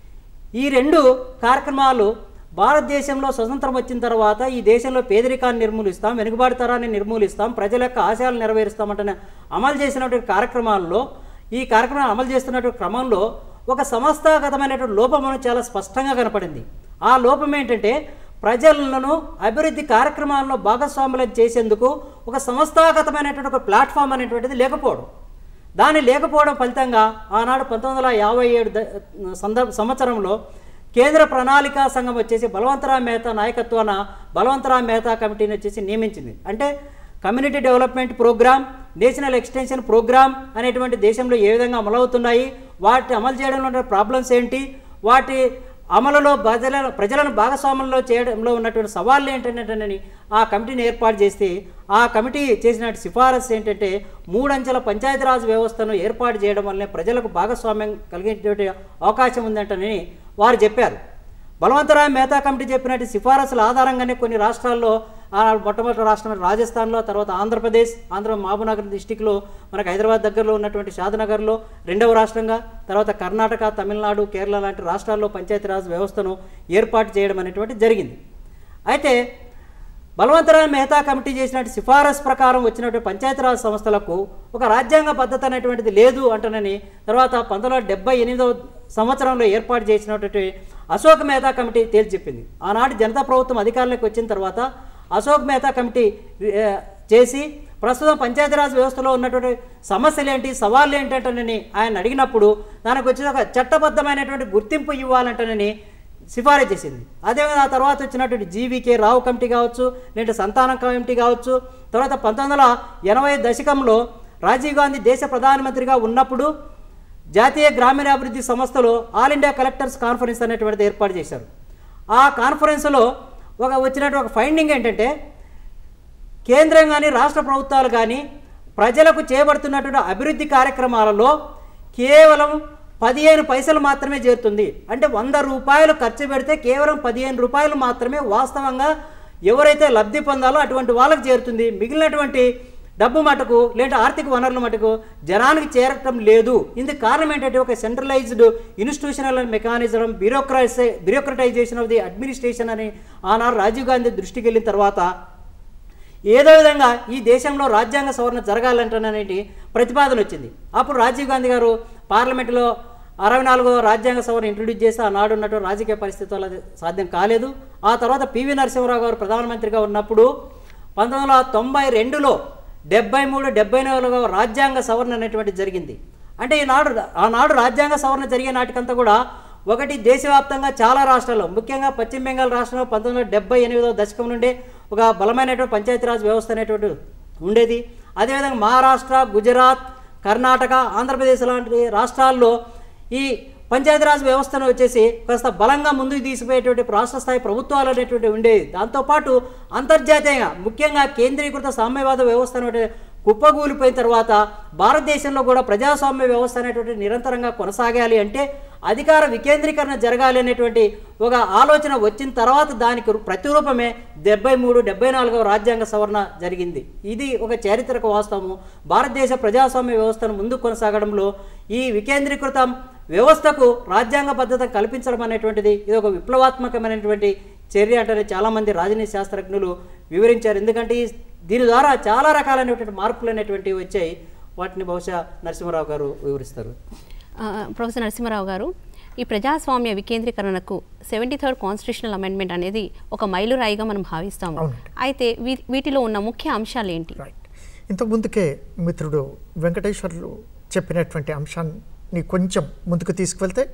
ఈ రెండు కార్యక్రమాలు భారతదేశంలో స్వతంత్రం వచ్చిన తర్వాత ఈ దేశంలో పేదరికాన్ని నిర్మూలిస్తాం వెనుకబాటుతరాన్ని నిర్మూలిస్తాం ప్రజల యొక్క ఆశయాలు నెరవేరుస్తామంటే అమలు చేసినటువంటి కార్యక్రమాల్లో ఈ కార్యక్రమాలు అమలు చేస్తున్నటువంటి క్రమంలో ఒక సంస్థాగతమైనటువంటి లోపం మనకు చాలా స్పష్టంగా కనపడింది ఆ లోపం ఏంటంటే ప్రజలను అభివృద్ధి కార్యక్రమాల్లో భాగస్వాములను చేసేందుకు ఒక సంస్థాగతమైనటువంటి ఒక ప్లాట్ఫామ్ అనేటువంటిది లేకపోవడం దాని లేకపోవడం ఫలితంగా ఆనాడు పంతొమ్మిది వందల యాభై ఏడు ద- సందర్భ సంవత్సరంలో కేంద్ర ప్రణాళికా సంఘం వచ్చేసి బలవంతరావు మెహతా నాయకత్వాన బలవంతరావు మెహతా కమిటీని వచ్చేసి నియమించింది అంటే community development programme national extension programme అనేటువంటి దేశంలో ఏ విధంగా అమలవుతున్నాయి వాటి అమలు చేయడంలో ఉన్న ప్రాబ్లమ్స్ ఏంటి వాటి అమలులో ప్రజల ప్రజలను భాగస్వామ్యంలో చేయడంలో ఉన్నటువంటి సవాళ్ళు ఏంటంటే ఆ కమిటీని ఏర్పాటు చేస్తే ఆ కమిటీ చేసిన సిఫారసు ఏంటంటే మూడంచెల పంచాయతీరాజ్ వ్యవస్థను ఏర్పాటు చేయడం వల్లనే ప్రజలకు భాగస్వామ్యం కలిగేటువంటి అవకాశం ఉందంటని వారు చెప్పారు బలవంతరాయ్ మెహతా కమిటీ చెప్పినట్టు సిఫారసుల ఆధారంగానే కొన్ని రాష్ట్రాల్లో ఆ మొట్టమొదటి రాష్ట్రం రాజస్థాన్లో తర్వాత ఆంధ్రప్రదేశ్ ఆంధ్ర మహబూబ్నగర్ డిస్టిక్లో మనకు హైదరాబాద్ దగ్గరలో ఉన్నటువంటి షాద్నగర్లో రెండవ రాష్ట్రంగా తర్వాత కర్ణాటక తమిళనాడు కేరళ లాంటి రాష్ట్రాల్లో పంచాయతీరాజ్ వ్యవస్థను ఏర్పాటు చేయడం అనేటువంటి జరిగింది అయితే బలవంతరాయ్ మెహతా కమిటీ చేసినట్టు సిఫారసు ప్రకారం వచ్చినటువంటి పంచాయతీరాజ్ సంస్థలకు ఒక రాజ్యాంగ పద్ధతి అనేటువంటిది లేదు అంటనని తర్వాత పంతొమ్మిది వందల డెబ్బై ఎనిమిదవ సంవత్సరంలో ఏర్పాటు చేసినటువంటి అశోక్ మెహతా కమిటీ తేల్చి చెప్పింది ఆనాడు జనతా ప్రభుత్వం అధికారంలోకి వచ్చిన తర్వాత అశోక్ మెహతా కమిటీ ఏ, చేసి ప్రస్తుతం పంచాయతీరాజ్ వ్యవస్థలో ఉన్నటువంటి సమస్యలు ఏంటి సవాళ్ళు ఏంటంటనని ఆయన అడిగినప్పుడు దానికి వచ్చిన ఒక చట్టబద్ధమైనటువంటి గుర్తింపు ఇవ్వాలంటనని సిఫారసు చేసింది అదేవిధంగా ఆ తర్వాత వచ్చినటువంటి జీవీకే రావు కమిటీ కావచ్చు లేదంటే సంతానం కమిటీ కావచ్చు తర్వాత పంతొమ్మిది వందల ఎనభై దశకంలో రాజీవ్ గాంధీ దేశ ప్రధానమంత్రిగా ఉన్నప్పుడు జాతీయ గ్రామీణాభివృద్ధి సంస్థలో ఆల్ ఇండియా కలెక్టర్స్ కాన్ఫరెన్స్ అనేటువంటిది ఏర్పాటు చేశారు ఆ కాన్ఫరెన్స్లో ఒక వచ్చినటువంటి ఒక ఫైండింగ్ ఏంటంటే కేంద్రం కానీ రాష్ట్ర ప్రభుత్వాలు కానీ ప్రజలకు చేపడుతున్నటువంటి అభివృద్ధి కార్యక్రమాలలో కేవలం పదిహేను పైసలు మాత్రమే చేరుతుంది అంటే వంద రూపాయలు ఖర్చు పెడితే కేవలం పదిహేను రూపాయలు మాత్రమే వాస్తవంగా ఎవరైతే లబ్ధి పొందాలో అటువంటి వాళ్ళకి చేరుతుంది మిగిలినటువంటి డబ్బు మటుకు లేదా ఆర్థిక వనరుల మటుకు జనానికి చేరటం లేదు ఇందుకు కారణం ఏంటంటే ఒక centralised institutional mechanism bureaucracy bureaucratisation of the administration అని ఆనాడు రాజీవ్ గాంధీ దృష్టికి వెళ్ళిన తర్వాత ఏదో విధంగా ఈ దేశంలో రాజ్యాంగ సవరణ జరగాలంటనేటి ప్రతిపాదన వచ్చింది అప్పుడు రాజీవ్ గాంధీ గారు పార్లమెంటులో అరవై నాలుగో రాజ్యాంగ సవరణ ఇంట్రొడ్యూస్ చేసి ఆనాడు ఉన్నటువంటి రాజకీయ పరిస్థితులు అది సాధ్యం కాలేదు ఆ తర్వాత పివి నరసింహరావు గారు ప్రధానమంత్రిగా ఉన్నప్పుడు పంతొమ్మిది వందల తొంభై రెండులో డెబ్బై మూడు డెబ్బై నాలుగో రాజ్యాంగ సవరణ అనేటువంటి జరిగింది అంటే ఈనాడు ఆనాడు రాజ్యాంగ సవరణ జరిగే నాటికంతా కూడా ఒకటి దేశవ్యాప్తంగా చాలా రాష్ట్రాల్లో ముఖ్యంగా పశ్చిమ బెంగాల్ రాష్ట్రంలో పంతొమ్మిది వందల డెబ్బై ఎనిమిదవ దశకం నుండే ఒక బలమైనటువంటి పంచాయతీరాజ్ వ్యవస్థ అనేటువంటి ఉండేది అదేవిధంగా మహారాష్ట్ర గుజరాత్ కర్ణాటక ఆంధ్రప్రదేశ్ లాంటి రాష్ట్రాల్లో ఈ పంచాయతీరాజ్ వ్యవస్థను వచ్చేసి కాస్త బలంగా ముందుకు తీసుకుపోయేటువంటి రాష్ట్ర స్థాయి ప్రభుత్వాలు అనేటువంటి ఉండేది దాంతోపాటు అంతర్జాతీయంగా ముఖ్యంగా కేంద్రీకృత సామ్యవాద వ్యవస్థ అనేటువంటి కుప్పగూలిపోయిన తర్వాత భారతదేశంలో కూడా ప్రజాస్వామ్య వ్యవస్థ అనేటువంటి నిరంతరంగా కొనసాగాలి అంటే అధికార వికేంద్రీకరణ జరగాలి అనేటువంటి ఒక ఆలోచన వచ్చిన తర్వాత దానికి రు- ప్రతిరూపమే డెబ్బై మూడు డెబ్బై నాలుగవ రాజ్యాంగ సవరణ జరిగింది ఇది ఒక చారిత్రక వాస్తవము భారతదేశ ప్రజాస్వామ్య వ్యవస్థను ముందుకు కొనసాగడంలో ఈ వికేంద్రీకృత వ్యవస్థకు రాజ్యాంగ భద్రత కల్పించడం అనేటువంటిది ఇది ఒక విప్లవాత్మకమైనటువంటి చర్య అంటే చాలామంది రాజనీతి శాస్త్రజ్ఞులు వివరించారు ఎందుకంటే ఈ దీని ద్వారా చాలా రకాలైనటువంటి మార్పులు అనేటువంటివి వచ్చాయి వాటిని బహుశా నరసింహారావు గారు వివరిస్తారు ఆ, ప్రొఫెసర్ నరసింహారావు గారు ఈ ప్రజాస్వామ్య వికేంద్రీకరణకు సెవెంటీ థర్డ్ కాన్స్టిట్యూషనల్ అమెండ్మెంట్ అనేది ఒక మైలురాయిగా మనం భావిస్తాము అవునండి. అయితే వీ- వీటిలో ఉన్న ముఖ్య అంశాలు ఏంటి రైట్ ఇంతకు ముందుకే మిత్రుడు వెంకటేశ్వర్లు చెప్పినటువంటి అంశాన్ని కొంచెం ముందుకు తీసుకువెళ్తే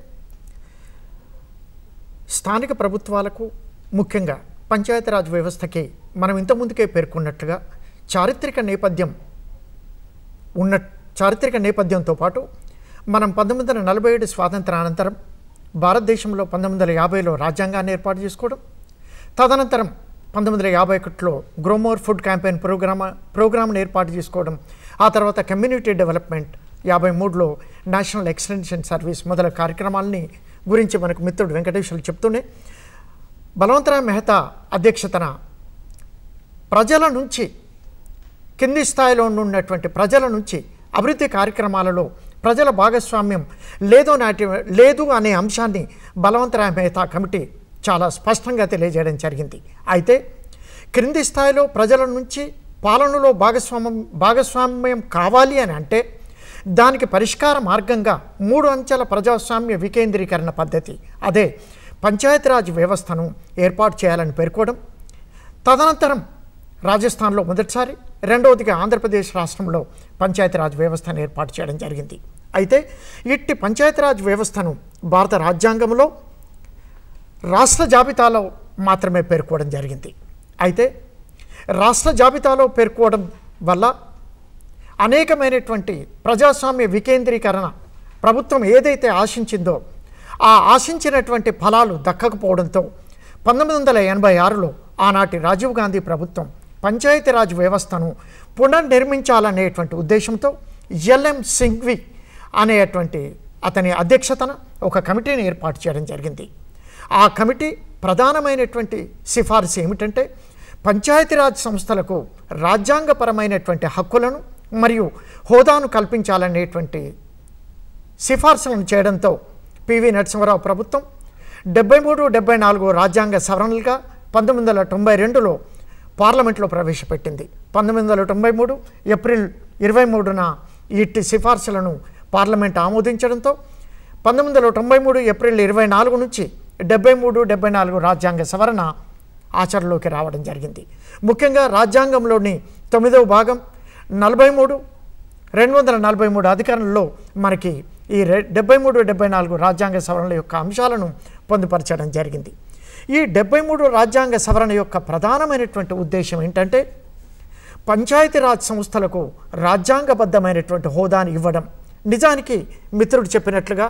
స్థానిక ప్రభుత్వాలకు ముఖ్యంగా పంచాయతీరాజ్ వ్యవస్థకి మనం ఇంతకుముందుకే పేర్కొన్నట్లుగా చారిత్రక నేపథ్యం ఉన్న చారిత్రక నేపథ్యంతో పాటు మనం పంతొమ్మిది వందల నలభై ఏడు స్వాతంత్ర అనంతరం భారతదేశంలో పంతొమ్మిది వందల యాభైలో రాజ్యాంగాన్ని ఏర్పాటు చేసుకోవడం తదనంతరం పంతొమ్మిది వందల యాభై ఒకటిలో గ్రోమోర్ ఫుడ్ క్యాంపెయిన్ ప్రోగ్రామ్ ప్రోగ్రామ్ను ఏర్పాటు చేసుకోవడం ఆ తర్వాత కమ్యూనిటీ డెవలప్మెంట్ యాభై మూడులో నేషనల్ ఎక్స్టెన్షన్ సర్వీస్ మొదలగు కార్యక్రమాలని గురించి మనకు మిత్రుడు వెంకటేశ్వర్లు చెప్తూనే బలవంతరాయ్ మెహతా అధ్యక్షతన ప్రజల నుంచి కింది స్థాయిలో ఉన్నటువంటి ప్రజల నుంచి అభివృద్ధి కార్యక్రమాలలో ప్రజల భాగస్వామ్యం లేదో నాటి లేదు అనే అంశాన్ని బలవంతరాయ మెహతా కమిటీ చాలా స్పష్టంగా తెలియజేయడం జరిగింది అయితే క్రింది స్థాయిలో ప్రజల నుంచి పాలనలో భాగస్వామ్యం భాగస్వామ్యం కావాలి అని అంటే దానికి పరిష్కార మార్గంగా మూడు అంచెల ప్రజాస్వామ్య వికేంద్రీకరణ పద్ధతి అదే పంచాయతీరాజ్ వ్యవస్థను ఏర్పాటు చేయాలని పేర్కోవడం తదనంతరం రాజస్థాన్లో మొదటిసారి రెండవదిగా ఆంధ్రప్రదేశ్ రాష్ట్రంలో పంచాయతీరాజ్ వ్యవస్థను ఏర్పాటు చేయడం జరిగింది అయితే ఇట్టి పంచాయతీరాజ్ వ్యవస్థను భారత రాజ్యాంగంలో రాష్ట్ర జాబితాలో మాత్రమే పేర్కోవడం జరిగింది అయితే రాష్ట్ర జాబితాలో పేర్కోవడం వల్ల అనేకమైనటువంటి ప్రజాస్వామ్య వికేంద్రీకరణ ప్రభుత్వం ఏదైతే ఆశించిందో ఆ ఆశించినటువంటి ఫలాలు దక్కకపోవడంతో పంతొమ్మిది వందల ఎనభై ఆరులో ఆనాటి రాజీవ్ గాంధీ ప్రభుత్వం పంచాయతీరాజ్ వ్యవస్థను పునర్నిర్మించాలనేటువంటి ఉద్దేశంతో ఎల్ఎం సింఘ్వి అనేటువంటి అతని అధ్యక్షతన ఒక కమిటీని ఏర్పాటు చేయడం జరిగింది ఆ కమిటీ ప్రధానమైనటువంటి సిఫారసు ఏమిటంటే పంచాయతీరాజ్ సంస్థలకు రాజ్యాంగపరమైనటువంటి హక్కులను మరియు హోదాను కల్పించాలనేటువంటి సిఫార్సులను చేయడంతో పివి నరసింహారావు ప్రభుత్వం డెబ్బై మూడు డెబ్బై నాలుగు రాజ్యాంగ సవరణలుగా పంతొమ్మిది వందల తొంభై రెండులో పార్లమెంట్లో ప్రవేశపెట్టింది పంతొమ్మిది వందల తొంభై మూడు ఏప్రిల్ ఇరవై మూడున ఇట్టి సిఫార్సులను పార్లమెంట్ ఆమోదించడంతో పంతొమ్మిది వందల తొంభై మూడు ఏప్రిల్ ఇరవై నాలుగు నుంచి డెబ్బై మూడు డెబ్బై నాలుగు రాజ్యాంగ సవరణ ఆచరణలోకి రావడం జరిగింది ముఖ్యంగా రాజ్యాంగంలోని తొమ్మిదవ భాగం నలభై మూడు రెండు వందల నలభై మూడు అధికారంలో మనకి ఈ రె డెబ్బై మూడు డెబ్బై నాలుగు రాజ్యాంగ సవరణల యొక్క అంశాలను పొందుపరచడం జరిగింది ఈ డెబ్బై మూడు రాజ్యాంగ సవరణ యొక్క ప్రధానమైనటువంటి ఉద్దేశం ఏంటంటే పంచాయతీరాజ్ సంస్థలకు రాజ్యాంగబద్ధమైనటువంటి హోదాను ఇవ్వడం నిజానికి మిత్రుడు చెప్పినట్లుగా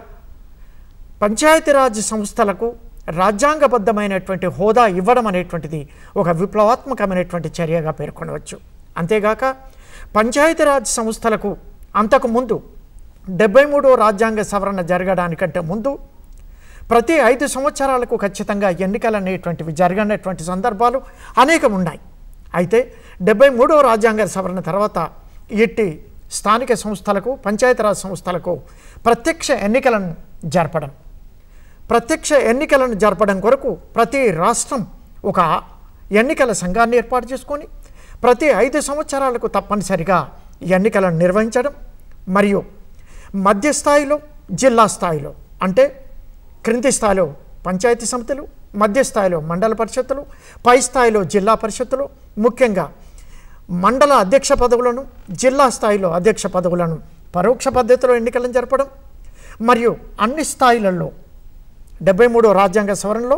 పంచాయతీరాజ్ సంస్థలకు రాజ్యాంగబద్ధమైనటువంటి హోదా ఇవ్వడం అనేటువంటిది ఒక విప్లవాత్మకమైనటువంటి చర్యగా పేర్కొనవచ్చు అంతేగాక పంచాయతీరాజ్ సంస్థలకు అంతకుముందు డెబ్బై మూడో రాజ్యాంగ సవరణ జరగడానికంటే ముందు ప్రతి ఐదు సంవత్సరాలకు ఖచ్చితంగా ఎన్నికలు అనేటువంటివి జరగనటువంటి సందర్భాలు అనేకం ఉన్నాయి అయితే డెబ్బై మూడో రాజ్యాంగ సవరణ తర్వాత ఇట్టి స్థానిక సంస్థలకు పంచాయతీరాజ్ సంస్థలకు ప్రత్యక్ష ఎన్నికలను జరపడం ప్రత్యక్ష ఎన్నికలను జరపడం కొరకు ప్రతి రాష్ట్రం ఒక ఎన్నికల సంఘాన్ని ఏర్పాటు చేసుకొని ప్రతి ఐదు సంవత్సరాలకు తప్పనిసరిగా ఎన్నికలను నిర్వహించడం మరియు మధ్య స్థాయిలో జిల్లా స్థాయిలో అంటే క్రింది స్థాయిలో పంచాయతీ సమితులు మధ్య స్థాయిలో మండల పరిషత్తులు పై స్థాయిలో జిల్లా పరిషత్తులు ముఖ్యంగా మండల అధ్యక్ష పదవులను జిల్లా స్థాయిలో అధ్యక్ష పదవులను పరోక్ష పద్ధతిలో ఎన్నికలను జరపడం మరియు అన్ని స్థాయిలలో డెబ్బై మూడో రాజ్యాంగ సవరణలో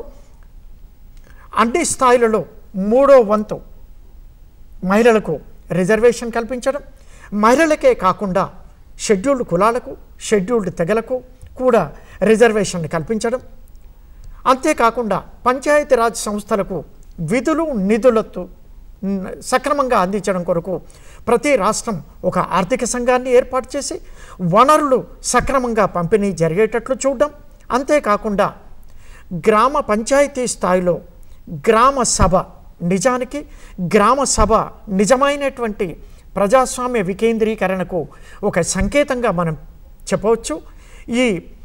అన్ని స్థాయిలలో మూడో వంతు మహిళలకు రిజర్వేషన్ కల్పించడం మహిళలకే కాకుండా షెడ్యూల్డ్ కులాలకు షెడ్యూల్డ్ తెగలకు కూడా రిజర్వేషన్ కల్పించడం అంతేకాకుండా పంచాయతీరాజ్ సంస్థలకు విధులు నిధులతో న్- సక్రమంగా అందించడం కొరకు ప్రతి రాష్ట్రం ఒక ఆర్థిక సంఘాన్ని ఏర్పాటు చేసి వనరులు సక్రమంగా పంపిణీ జరిగేటట్లు చూడడం అంతేకాకుండా గ్రామ పంచాయతీ స్థాయిలో గ్రామ సభ నిజానికి గ్రామ సభ నిజమైనటువంటి ప్రజాస్వామ్య వికేంద్రీకరణకు ఒక సంకేతంగా మనం చెప్పవచ్చు ఈ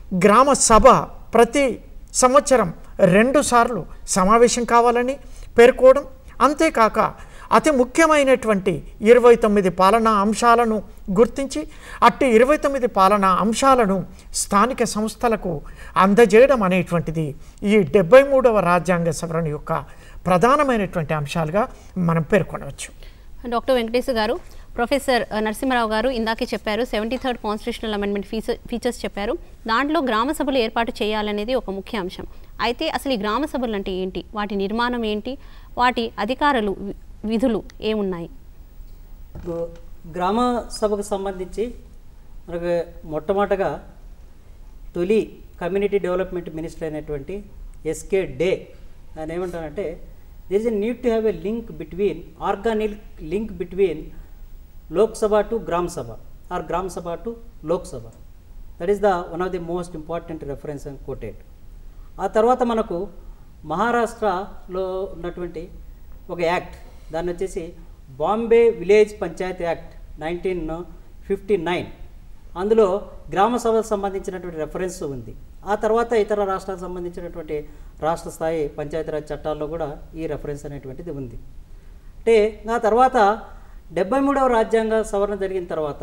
గ్రామ సభ ప్రతి సంవత్సరం రెండు సార్లు సమావేశం కావాలని పేర్కోవడం అంతేకాక అతి ముఖ్యమైనటువంటి ఇరవై తొమ్మిది పాలనా అంశాలను గుర్తించి అట్టి ఇరవై తొమ్మిది పాలనా అంశాలను స్థానిక సంస్థలకు అందజేయడం అనేటువంటిది ఈ డెబ్బై మూడవ రాజ్యాంగ సవరణ యొక్క ప్రధానమైనటువంటి అంశాలుగా మనం పేర్కొనవచ్చు డాక్టర్ వెంకటేశ్ గారు ప్రొఫెసర్ ఆ, నరసింహరావు గారు ఇందాకే చెప్పారు seventy third constitutional amendment feature features చెప్పారు దాంట్లో గ్రామ సభలు ఏర్పాటు చేయాలనేది ఒక ముఖ్య అంశం అయితే అసలు ఈ గ్రామ సభలు అంటే ఏంటి వాటి నిర్మాణం ఏంటి వాటి అధికారులు వి- విధులు ఏమున్నాయి గు- గ్రామ సభకు సంబంధించి మనకు మొట్టమొదటగా తొలి కమ్యూనిటీ డెవలప్మెంట్ మినిస్టర్ అయినటువంటి ఎస్కే డే ఆయన ఏమంటారంటే there is a need to have a link between organic link between Lok Sabha to gram sabha or gram sabha to Lok Sabha that is the one of the most important reference and quoted ఆ తర్వాత మనకు మహారాష్ట్రలో ఉన్నటువంటి ఒక యాక్ట్ దాన్ని వచ్చేసి Bombay village panchayat act nineteen fifty nine అందులో గ్రామ సభకు సంబంధించినటువంటి రెఫరెన్స్ ఉంది ఆ తర్వాత ఇతర రాష్ట్రాలకు సంబంధించినటువంటి రాష్ట్ర స్థాయి పంచాయతీరాజ్ చట్టాల్లో కూడా ఈ రెఫరెన్స్ అనేటువంటిది ఉంది అంటే ఆ తర్వాత డెబ్బై మూడవ రాజ్యాంగ సవరణ జరిగిన తర్వాత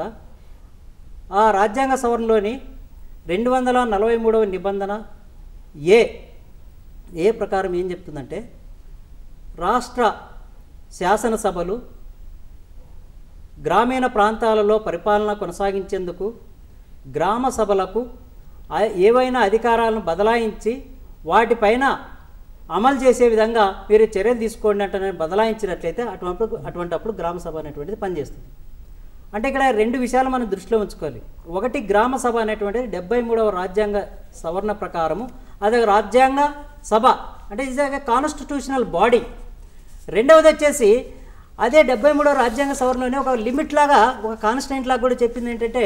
ఆ రాజ్యాంగ సవరణలోని రెండు వందల నలభై మూడవ నిబంధన ఏ ఏ ప్రకారం ఏం చెప్తుందంటే రాష్ట్ర శాసనసభలు గ్రామీణ ప్రాంతాలలో పరిపాలన కొనసాగించేందుకు గ్రామ సభలకు ఆ- ఏవైనా అధికారాలను బదలాయించి వాటిపైన అమలు చేసే విధంగా మీరు చర్యలు తీసుకోండి అంటే బదలాయించినట్లయితే అటువంటి అటువంటి అప్పుడు గ్రామ సభ అనేటువంటిది పనిచేస్తుంది అంటే ఇక్కడ రెండు విషయాలు మనం దృష్టిలో ఉంచుకోవాలి ఒకటి గ్రామ సభ అనేటువంటిది డెబ్బై మూడవ రాజ్యాంగ సవరణ ప్రకారము అదే రాజ్యాంగ సభ అంటే ఇది కాన్స్టిట్యూషనల్ బాడీ రెండవది వచ్చేసి అదే డెబ్బై మూడవ రాజ్యాంగ సవరణలోనే ఒక లిమిట్ లాగా ఒక కాన్స్టెంట్ లాగా కూడా చెప్పింది ఏంటంటే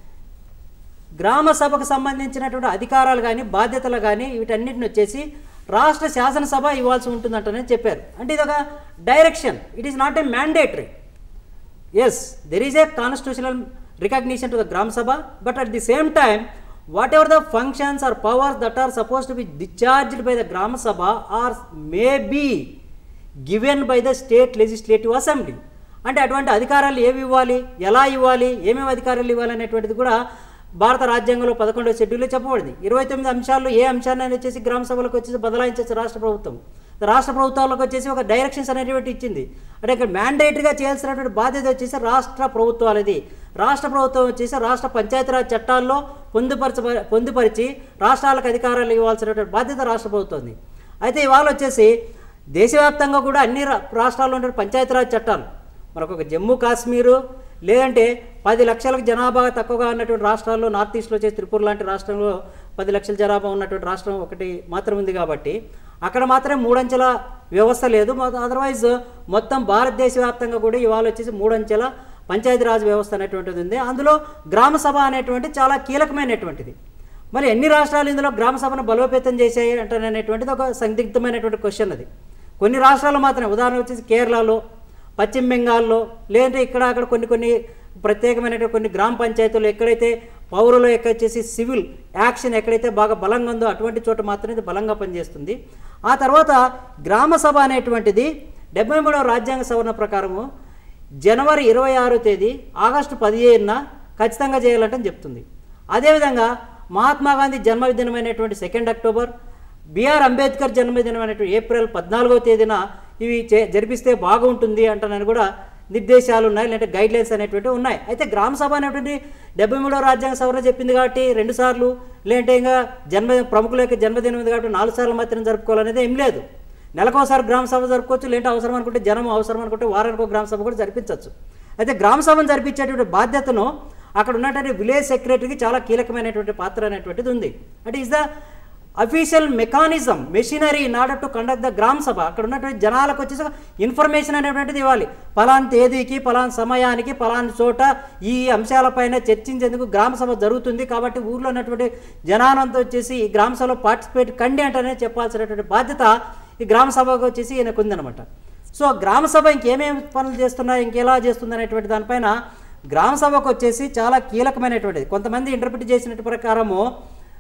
గ్రామ సభకు సంబంధించినటువంటి అధికారాలు కానీ బాధ్యతలు కానీ వీటన్నిటిని వచ్చేసి రాష్ట్ర శాసనసభ ఇవ్వాల్సి ఉంటుందంటనే చెప్పారు అంటే ఇది ఒక direction it is not a mandatory yes there is a constitutional recognition to the gram sabha but at the same time whatever the functions or powers that are suppose to be discharged by the gram sabha or may be given by the state legislative assembly అంటే అటువంటి అధికారాలు ఏవి ఇవ్వాలి ఎలా ఇవ్వాలి ఏమేమి అధికారాలు ఇవ్వాలి అనేటువంటిది కూడా భారత రాజ్యాంగంలో పదకొండవ షెడ్యూల్లో చెప్పబడింది ఇరవై తొమ్మిది అంశాల్లో ఏ అంశాన్ని వచ్చేసి గ్రామ సభలకు వచ్చేసి బదలాయించవచ్చు రాష్ట్ర ప్రభుత్వం రాష్ట్ర ప్రభుత్వాలకు వచ్చేసి ఒక డైరెక్షన్స్ అనేటువంటి ఇచ్చింది అంటే ఇక్కడ మ్యాండేటరీగా చేయాల్సినటువంటి బాధ్యత వచ్చేసి రాష్ట్ర ప్రభుత్వాలది రాష్ట్ర ప్రభుత్వం వచ్చేసి రాష్ట్ర పంచాయతీరాజ్ చట్టాల్లో పొందుపరచ పొందుపరిచి రాష్ట్రాలకు అధికారాలు ఇవ్వాల్సినటువంటి బాధ్యత రాష్ట్ర ప్రభుత్వం అయితే ఇవాళ వచ్చేసి దేశవ్యాప్తంగా కూడా అన్ని రా- రాష్ట్రాల్లో ఉండే పంచాయతీరాజ్ చట్టాలు మనకు ఒక జమ్మూ కాశ్మీరు లేదంటే పది లక్షలకు జనాభా తక్కువగా ఉన్నటువంటి రాష్ట్రాల్లో నార్త్ ఈస్ట్లో వచ్చే త్రిపుర లాంటి రాష్ట్రంలో పది లక్షల జనాభా ఉన్నటువంటి రాష్ట్రం ఒకటి మాత్రం ఉంది కాబట్టి అక్కడ మాత్రమే మూడంచెల వ్యవస్థ లేదు అదర్వైజ్ మొత్తం భారతదేశ వ్యాప్తంగా కూడా ఇవాళ వచ్చేసి మూడంచెల పంచాయతీరాజ్ వ్యవస్థ అనేటువంటిది ఉంది అందులో గ్రామ సభ అనేటువంటి చాలా కీలకమైనటువంటిది మరి ఎన్ని రాష్ట్రాలు ఇందులో గ్రామ సభను బలోపేతం చేశాయి అంటే అనేటువంటిది ఒక సందిగ్ధమైనటువంటి క్వశ్చన్ అది కొన్ని రాష్ట్రాలు మాత్రమే ఉదాహరణ వచ్చేసి కేరళలో పశ్చిమ బెంగాల్లో లేదంటే ఇక్కడ అక్కడ కొన్ని కొన్ని ప్రత్యేకమైనటువంటి కొన్ని గ్రామ పంచాయతీలు ఎక్కడైతే పౌరులు ఎక్కడ వచ్చేసి సివిల్ యాక్షన్ ఎక్కడైతే బాగా బలంగా ఉందో అటువంటి చోట మాత్రమే ఇది బలంగా పనిచేస్తుంది ఆ తర్వాత గ్రామ సభ అనేటువంటిది డెబ్బై మూడవ రాజ్యాంగ సవరణ ప్రకారము జనవరి ఇరవై ఆరో తేదీ ఆగస్టు పదిహేనున ఖచ్చితంగా చేయాలంటే చెప్తుంది అదేవిధంగా మహాత్మా గాంధీ జన్మదినమైనటువంటి సెకండ్ అక్టోబర్ బిఆర్ అంబేద్కర్ జన్మదినమైనటువంటి ఏప్రిల్ పద్నాలుగో తేదీన ఇవి చే జరిపిస్తే బాగుంటుంది అంటానని కూడా నిర్దేశాలు ఉన్నాయి లేదంటే గైడ్ లైన్స్ అనేటువంటివి ఉన్నాయి అయితే గ్రామ సభ అనేటువంటి డెబ్బై మూడో రాజ్యాంగ సవరణ చెప్పింది కాబట్టి రెండు సార్లు లేదంటే ఇంకా జన్మ ప్రముఖుల యొక్క జన్మదినం ఉంది కాబట్టి నాలుగు సార్లు మాత్రం జరుపుకోవాలనేది ఏం లేదు నెలకోసారి గ్రామ సభ జరుపుకోవచ్చు లేదంటే అవసరం అనుకుంటే జనం అవసరం అనుకుంటే వారానికి ఒక గ్రామ సభ కూడా జరిపించవచ్చు అయితే గ్రామ సభను జరిపించేటువంటి బాధ్యతను అక్కడ ఉన్నటువంటి విలేజ్ సెక్రటరీకి చాలా కీలకమైనటువంటి పాత్ర అనేటువంటిది ఉంది అంటే is the official mechanism machinery in order to conduct the gram sabha అక్కడ ఉన్నటువంటి జనాలకు వచ్చేసి ఇన్ఫర్మేషన్ అనేటువంటిది ఇవ్వాలి పలాన్ తేదీకి పలాన్ సమయానికి పలాన్ చోట ఈ అంశాలపైన చర్చించేందుకు గ్రామ సభ జరుగుతుంది కాబట్టి ఊర్లో ఉన్నటువంటి జనానంతా వచ్చేసి ఈ గ్రామ సభలో పార్టిసిపేట్ కండి అంటేనే చెప్పాల్సినటువంటి బాధ్యత ఈ గ్రామ సభకు వచ్చేసి ఈయనకు ఉందన్నమాట సో గ్రామ సభ ఇంకేమేమి పనులు చేస్తున్నాయి ఇంకెలా చేస్తుంది అనేటువంటి దానిపైన గ్రామ సభకు వచ్చేసి చాలా కీలకమైనటువంటిది కొంతమంది ఇంటర్ప్రిట్ చేసినట్టు ప్రకారము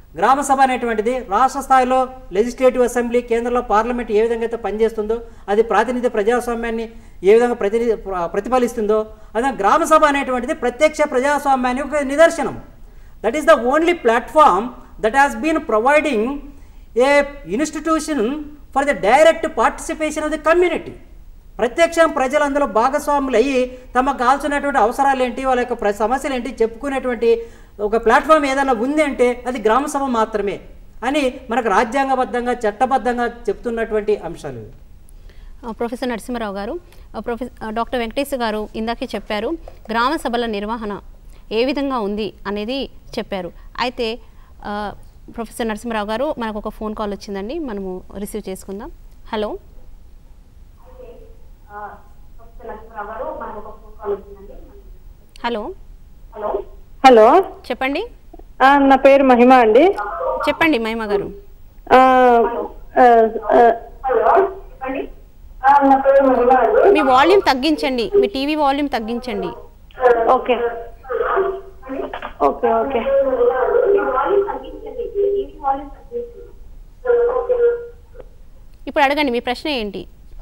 గ్రామ సభ అనేటువంటిది రాష్ట్ర స్థాయిలో లెజిస్లేటివ్ అసెంబ్లీ కేంద్రంలో పార్లమెంట్ ఏ విధంగా అయితే పనిచేస్తుందో అది ప్రాతినిధ్య ప్రజాస్వామ్యాన్ని ఏ విధంగా ప్రతి ప్రతిఫలిస్తుందో అదే గ్రామ సభ అనేటువంటిది ప్రత్యక్ష ప్రజాస్వామ్యానికి ఒక నిదర్శనం that is the only platform that has been providing a institution for the direct participation of the community ప్రత్యక్షం ప్రజలు అందులో భాగస్వాములు అయ్యి తమకు కావాల్సినటువంటి అవసరాలు ఏంటి వాళ్ళ యొక్క ప్ర- సమస్యలు ఏంటి చెప్పుకునేటువంటి ఒక ప్లాట్ఫామ్ ఏదైనా ఉంది అంటే అది గ్రామ సభ మాత్రమే అని మనకు రాజ్యాంగబద్ధంగా చట్టబద్ధంగా చెప్తున్నటువంటి అంశాలు ఇవి. ఆ, ప్రొఫెసర్ నరసింహారావు గారు ఆ, ప్రొఫెసర్ ఆ, డాక్టర్ వెంకటేష్ గారు ఇందాకే చెప్పారు గ్రామ సభల నిర్వహణ ఏ విధంగా ఉంది అనేది చెప్పారు అయితే ఆ, ప్రొఫెసర్ నరసింహారావు గారు మనకు ఒక ఫోన్ కాల్ వచ్చిందండి మనము రిసీవ్ చేసుకుందాం హలో హలో హలో చెప్పండి ఆ, నా పేరు మహిమ అండి చెప్పండి మహిమ గారు ఆ, ఆ, ఆ, మీ వాల్యూమ్ తగ్గించండి మీ టీవీ వాల్యూమ్ తగ్గించండి ఓకే ఓకే ఓకే ఇప్పుడు అడగండి మీ ప్రశ్న ఏంటి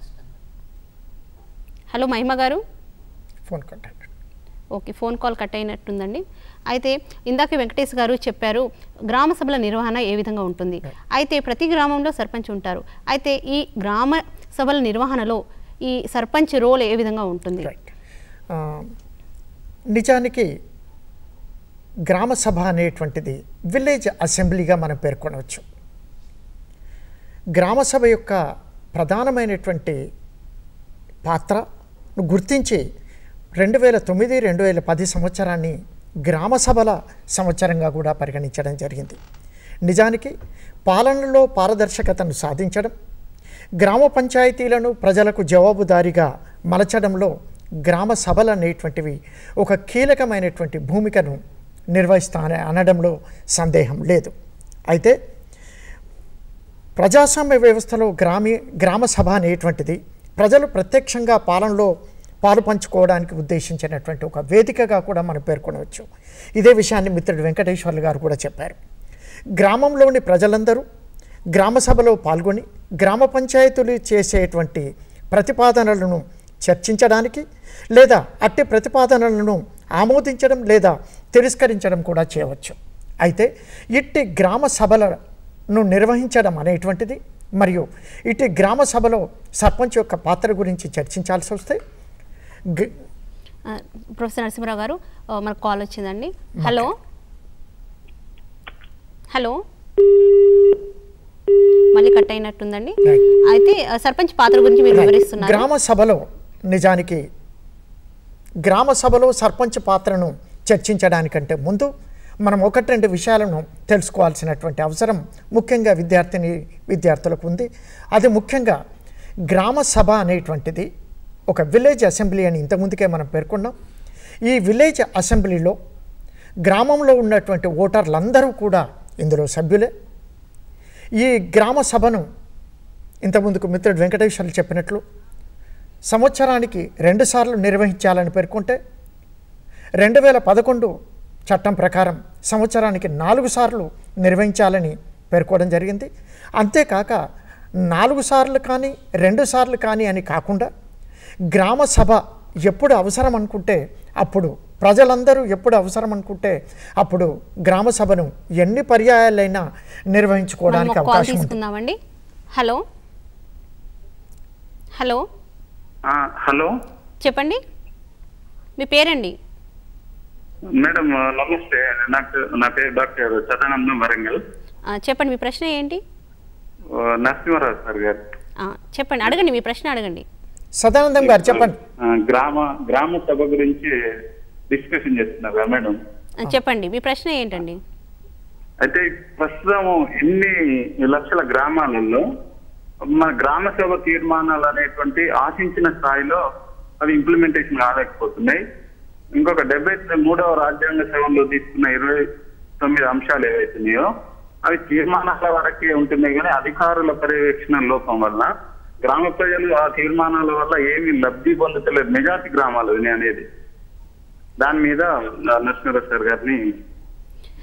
హలో మహిమ గారు phone contact okay phone call cut అయినట్టుందండి అయితే ఇందాక వెంకటేష్ గారు చెప్పారు గ్రామ సభల నిర్వహణ ఏ విధంగా ఉంటుంది అయితే ప్రతి గ్రామంలో సర్పంచ్ ఉంటారు అయితే ఈ గ్రామ సభల నిర్వహణలో ఈ సర్పంచ్ రోల్ ఏ విధంగా ఉంటుంది రైట్ ఆ, నిజానికి గ్రామ సభ అనేటువంటిది విలేజ్ అసెంబ్లీగా మనం పేర్కొనవచ్చు గ్రామ సభ యొక్క ప్రధానమైనటువంటి పాత్రను గుర్తించి రెండు వేల తొమ్మిది రెండు వేల పది సంవత్సరాన్ని గ్రామ సభల సంవత్సరంగా కూడా పరిగణించడం జరిగింది నిజానికి పాలనలో పారదర్శకతను సాధించడం గ్రామ పంచాయతీలను ప్రజలకు జవాబుదారీగా మలచడంలో గ్రామ సభలు అనేటువంటివి ఒక కీలకమైనటువంటి భూమికను నిర్వహిస్తానే అనడంలో సందేహం లేదు అయితే ప్రజాస్వామ్య వ్యవస్థలో గ్రామీ గ్రామ సభ అనేటువంటిది ప్రజలు ప్రత్యక్షంగా పాలనలో పాలు పంచుకోవడానికి ఉద్దేశించినటువంటి ఒక వేదికగా కూడా మనం పేర్కొనవచ్చు ఇదే విషయాన్ని మిత్రుడు వెంకటేశ్వర్లు గారు కూడా చెప్పారు గ్రామంలోని ప్రజలందరూ గ్రామ సభలో పాల్గొని గ్రామ పంచాయతీలు చేసేటువంటి ప్రతిపాదనలను చర్చించడానికి లేదా అట్టి ప్రతిపాదనలను ఆమోదించడం లేదా తిరస్కరించడం కూడా చేయవచ్చు అయితే ఇట్టి గ్రామ సభలను నిర్వహించడం అనేటువంటిది మరియు ఇటు గ్రామ సభలో సర్పంచ్ యొక్క పాత్ర గురించి చర్చించాల్సి వస్తే గ- ఆ, ప్రొఫెసర్ నరసింహరావు గారు ఆ, మనకు కాల్ వచ్చిందండి హలో హలో మళ్ళీ కట్ అయినట్టుందండి Right. అయితే ఆ, సర్పంచ్ పాత్ర గురించి మీరు వివరిస్తున్నారు గ్రామ సభలో నిజానికి గ్రామ సభలో సర్పంచ్ పాత్రను చర్చించడానికంటే ముందు మనం ఒకటి రెండు విషయాలను తెలుసుకోవాల్సినటువంటి అవసరం ముఖ్యంగా విద్యార్థిని విద్యార్థులకు ఉంది అది ముఖ్యంగా గ్రామ సభ అనేటువంటిది ఒక విలేజ్ అసెంబ్లీ అని ఇంతకుముందుకే మనం పేర్కొన్నాం ఈ విలేజ్ అసెంబ్లీలో గ్రామంలో ఉన్నటువంటి ఓటర్లందరూ కూడా ఇందులో సభ్యులే ఈ గ్రామ సభను ఇంతకుముందుకు మిత్రుడు వెంకటేశ్వర్లు చెప్పినట్లు సంవత్సరానికి రెండుసార్లు నిర్వహించాలని పేర్కొంటే రెండు వేల పదకొండు చట్టం ప్రకారం సంవత్సరానికి నాలుగు సార్లు నిర్వహించాలని పేర్కోవడం జరిగింది అంతేకాక నాలుగు సార్లు కానీ రెండు సార్లు కానీ అని కాకుండా గ్రామ సభ ఎప్పుడు అవసరం అనుకుంటే అప్పుడు ప్రజలందరూ ఎప్పుడు అవసరం అనుకుంటే అప్పుడు గ్రామ సభను ఎన్ని పర్యాయాలైనా మనం నిర్వహించుకోవడానికి ఒక కాల్ అవకాశం ఉంది తీసుకుందామండి హలో హలో ఆ, హలో చెప్పండి మీ పేరండి మేడం నమస్తే నాకు నా పేరు డాక్టర్ సదానందం వరంగల్ ఆ, చెప్పండి మీ ప్రశ్న ఏంటి ఆ, నరసింహారావు సార్ గారు ఆ, చెప్పండి అడగండి మీ ప్రశ్న అడగండి సదానందం గారు చెప్పండి ఆ, గ్రామ గ్రామ సభ గురించి డిస్కషన్ చేస్తున్నారు కదా మేడం ఆ, చెప్పండి మీ ప్రశ్న ఏంటండి అయితే ప్రస్తుతం ఎన్ని లక్షల గ్రామాలలో మన గ్రామ సభ తీర్మానాలు అనేటువంటి ఆశించిన స్థాయిలో అవి ఇంప్లిమెంటేషన్ కాలేకపోతున్నాయి ఇంకొక డెబ్బై మూడవ రాజ్యాంగ సభలో తీసుకున్న ఇరవై తొమ్మిది అంశాలు ఏవైతున్నాయో అవి తీర్మానాల వరకే ఉంటున్నాయి కానీ అధికారుల పర్యవేక్షణ లోపం వల్ల గ్రామ ప్రజలు ఆ తీర్మానాల వల్ల ఏమీ లబ్ధి పొందుతలేదు మెజార్టీ గ్రామాలు ఇవి అనేది దాని మీద నరసింహారావు సార్ గారిని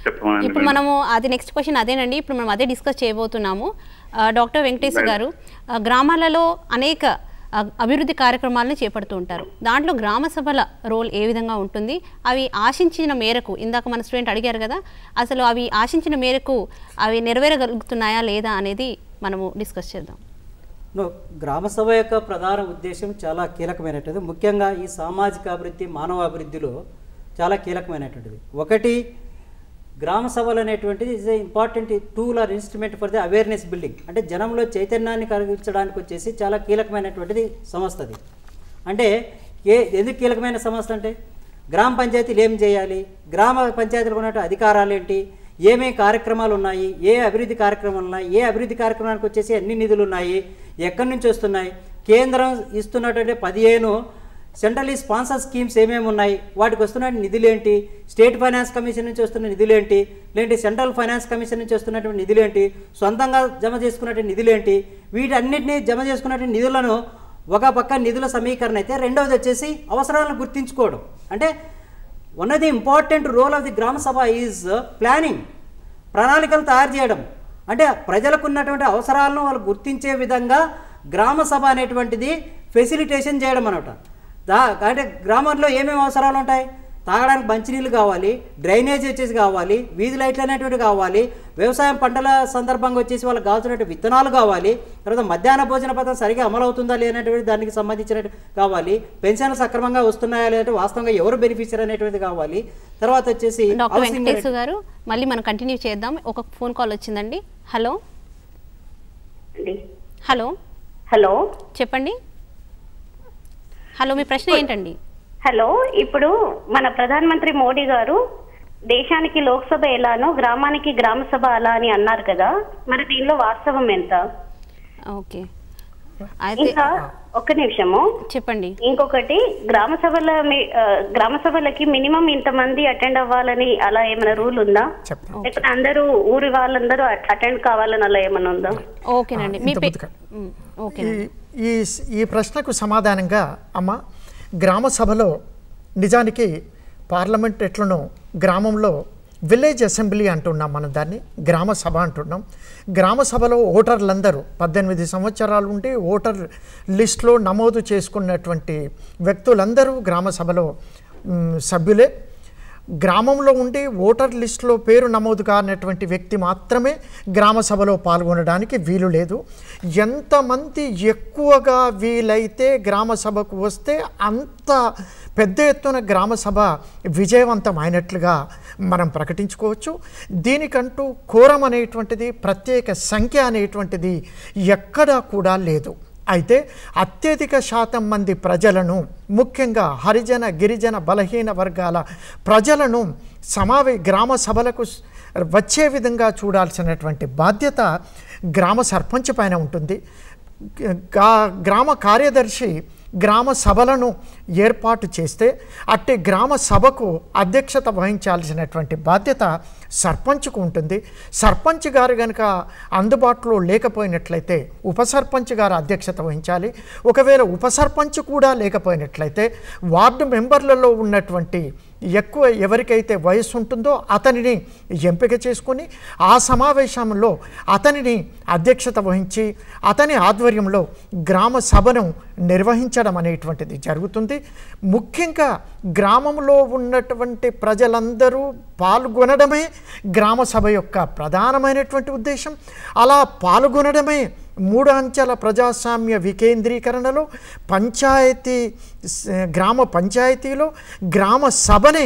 చెప్పమనండి ఇప్పుడు మేడం. మనము అది నెక్స్ట్ క్వశ్చన్ అదేనండి ఇప్పుడు మనం అదే డిస్కస్ చేయబోతున్నాము ఆ, డాక్టర్ వెంకటేష్ మేడం. గారు ఆ, గ్రామాలలో అనేక ఆ, అభివృద్ధి కార్యక్రమాలను చేపడుతూ ఉంటారు దాంట్లో గ్రామ సభల రోల్ ఏ విధంగా ఉంటుంది అవి ఆశించిన మేరకు ఇందాక మన స్టూడెంట్ అడిగారు కదా అసలు అవి ఆశించిన మేరకు అవి నెరవేరగలుగుతున్నాయా లేదా అనేది మనము డిస్కస్ చేద్దాం నో, గ్రామ సభ యొక్క ప్రధాన ఉద్దేశం చాలా కీలకమైనటువంటిది ముఖ్యంగా ఈ సామాజిక అభివృద్ధి మానవ అభివృద్ధిలో చాలా కీలకమైనటువంటిది ఒకటి గ్రామ సభలు అనేటువంటిది is a important tool or instrument for the awareness building అంటే జనంలో చైతన్యాన్ని కలిగించడానికి వచ్చేసి చాలా కీలకమైనటువంటిది సంస్థ అది అంటే ఏ ఎందుకు కీలకమైన సంస్థ అంటే గ్రామ పంచాయతీలు ఏం చేయాలి గ్రామ పంచాయతీలకు ఉన్నటువంటి అధికారాలు ఏంటి ఏమేమి కార్యక్రమాలు ఉన్నాయి ఏ అభివృద్ధి కార్యక్రమాలు ఉన్నాయి ఏ అభివృద్ధి కార్యక్రమానికి వచ్చేసి ఎన్ని నిధులు ఉన్నాయి ఎక్కడి నుంచి వస్తున్నాయి కేంద్రం ఇస్తున్నటువంటి పదిహేను సెంట్రలీ స్పాన్సర్ స్కీమ్స్ ఏమేమి ఉన్నాయి వాటికి వస్తున్న నిధులు ఏంటి స్టేట్ ఫైనాన్స్ కమిషన్ నుంచి వస్తున్న నిధులు ఏంటి లేదంటే సెంట్రల్ ఫైనాన్స్ కమిషన్ నుంచి వస్తున్నటువంటి నిధులు ఏంటి సొంతంగా జమ చేసుకున్నటువంటి నిధులు ఏంటి వీటన్నిటిని జమ చేసుకున్నటువంటి నిధులను ఒక పక్క నిధుల సమీకరణ అయితే రెండవది వచ్చేసి అవసరాలను గుర్తించుకోవడం అంటే one of the important role of the gram sabha is planning ప్రణాళికలు తయారు చేయడం అంటే ప్రజలకు ఉన్నటువంటి అవసరాలను వాళ్ళు గుర్తించే విధంగా గ్రామ సభ అనేటువంటిది ఫెసిలిటేషన్ చేయడం అనమాట దా అంటే గ్రామంలో ఏమేమి అవసరాలు ఉంటాయి తాగడానికి మంచినీళ్ళు కావాలి డ్రైనేజ్ వచ్చేసి కావాలి వీధి లైట్లు అనేటువంటి కావాలి వ్యవసాయం పంటల సందర్భంగా వచ్చేసి వాళ్ళకి కావాల్సినటువంటి విత్తనాలు కావాలి తర్వాత మధ్యాహ్న భోజన పథకం సరిగా అమలు అవుతుందా లేనటువంటి దానికి సంబంధించినట్టు కావాలి పెన్షన్లు సక్రమంగా వస్తున్నాయా లేదంటే వాస్తవంగా ఎవరు బెనిఫిషియర్ అనేటువంటిది కావాలి తర్వాత వచ్చేసి డాక్టర్ housing వెంకటేష్ గారు మళ్ళీ మనం కంటిన్యూ చేద్దాం ఒక ఫోన్ కాల్ వచ్చిందండి హలో అండి హలో హలో చెప్పండి హలో మీ ప్రశ్న ఏంటండి హలో ఇప్పుడు మన ప్రధానమంత్రి మోడీ గారు దేశానికి లోక్సభ ఎలానో గ్రామానికి గ్రామ సభ అలా అని అన్నారు కదా మరి దీనిలో వాస్తవం ఎంత ఓకే అయితే ఇంకా ఒక్క నిమిషము చెప్పండి ఇంకొకటి గ్రామ సభల మీ- ఆ, గ్రామ సభలకి మినిమం ఇంతమంది అటెండ్ అవ్వాలని అలా ఏమైనా రూల్ ఉందా చెప్పండి లేకపోతే అందరూ ఊరి వాళ్ళందరూ అటెండ్ కావాలని అలా ఏమైనా ఉందా ఓకేనండి మీ ఇంత పే బతుక. మ్, ఓకేనండి ఈ ఈ ఈ ప్రశ్నకు సమాధానంగా అమ్మ గ్రామ సభలో నిజానికి పార్లమెంట్ ఎట్లనో గ్రామంలో విలేజ్ అసెంబ్లీ అంటున్నాం మనం దాన్ని గ్రామ సభ అంటున్నాం గ్రామ సభలో ఓటర్లందరూ పద్దెనిమిది సంవత్సరాలు ఉండి ఓటర్ లిస్టులో నమోదు చేసుకున్నటువంటి వ్యక్తులందరూ గ్రామ సభలో మ్, సభ్యులే గ్రామంలో ఉండి ఓటర్ లిస్టులో పేరు నమోదు కానటువంటి వ్యక్తి మాత్రమే గ్రామ సభలో పాల్గొనడానికి వీలు లేదు ఎంతమంది ఎక్కువగా వీలైతే గ్రామ సభకు వస్తే అంత పెద్ద ఎత్తున గ్రామ సభ విజయవంతం అయినట్లుగా మనం ప్రకటించుకోవచ్చు దీనికంటూ కోరం అనేటువంటిది ప్రత్యేక సంఖ్య అనేటువంటిది ఎక్కడా కూడా లేదు అయితే అత్యధిక శాతం మంది ప్రజలను ముఖ్యంగా హరిజన గిరిజన బలహీన వర్గాల ప్రజలను సమావే గ్రామ సభలకు స్- వచ్చే విధంగా చూడాల్సినటువంటి బాధ్యత గ్రామ సర్పంచ్ పైన ఉంటుంది గా- గ్రామ కార్యదర్శి గ్రామ సభలను ఏర్పాటు చేస్తే అట్టి గ్రామ సభకు అధ్యక్షత వహించాల్సినటువంటి బాధ్యత సర్పంచ్కు ఉంటుంది సర్పంచ్ గారు కనుక అందుబాటులో లేకపోయినట్లయితే ఉప సర్పంచ్ గారు అధ్యక్షత వహించాలి ఒకవేళ ఉప సర్పంచ్ కూడా లేకపోయినట్లయితే వార్డు మెంబర్లలో ఉన్నటువంటి ఎక్కువ ఎవరికైతే వయస్సు ఉంటుందో అతనిని ఎంపిక చేసుకొని ఆ సమావేశంలో అతనిని అధ్యక్షత వహించి అతని ఆధ్వర్యంలో గ్రామ సభను నిర్వహించడం అనేటువంటిది జరుగుతుంది ముఖ్యంగా గ్రామంలో ఉన్నటువంటి ప్రజలందరూ పాల్గొనడమే గ్రామ సభ యొక్క ప్రధానమైనటువంటి ఉద్దేశం అలా పాల్గొనడమే మూడు అంచెల ప్రజాస్వామ్య వికేంద్రీకరణలో పంచాయతీ స- గ్రామ పంచాయతీలో గ్రామ సభనే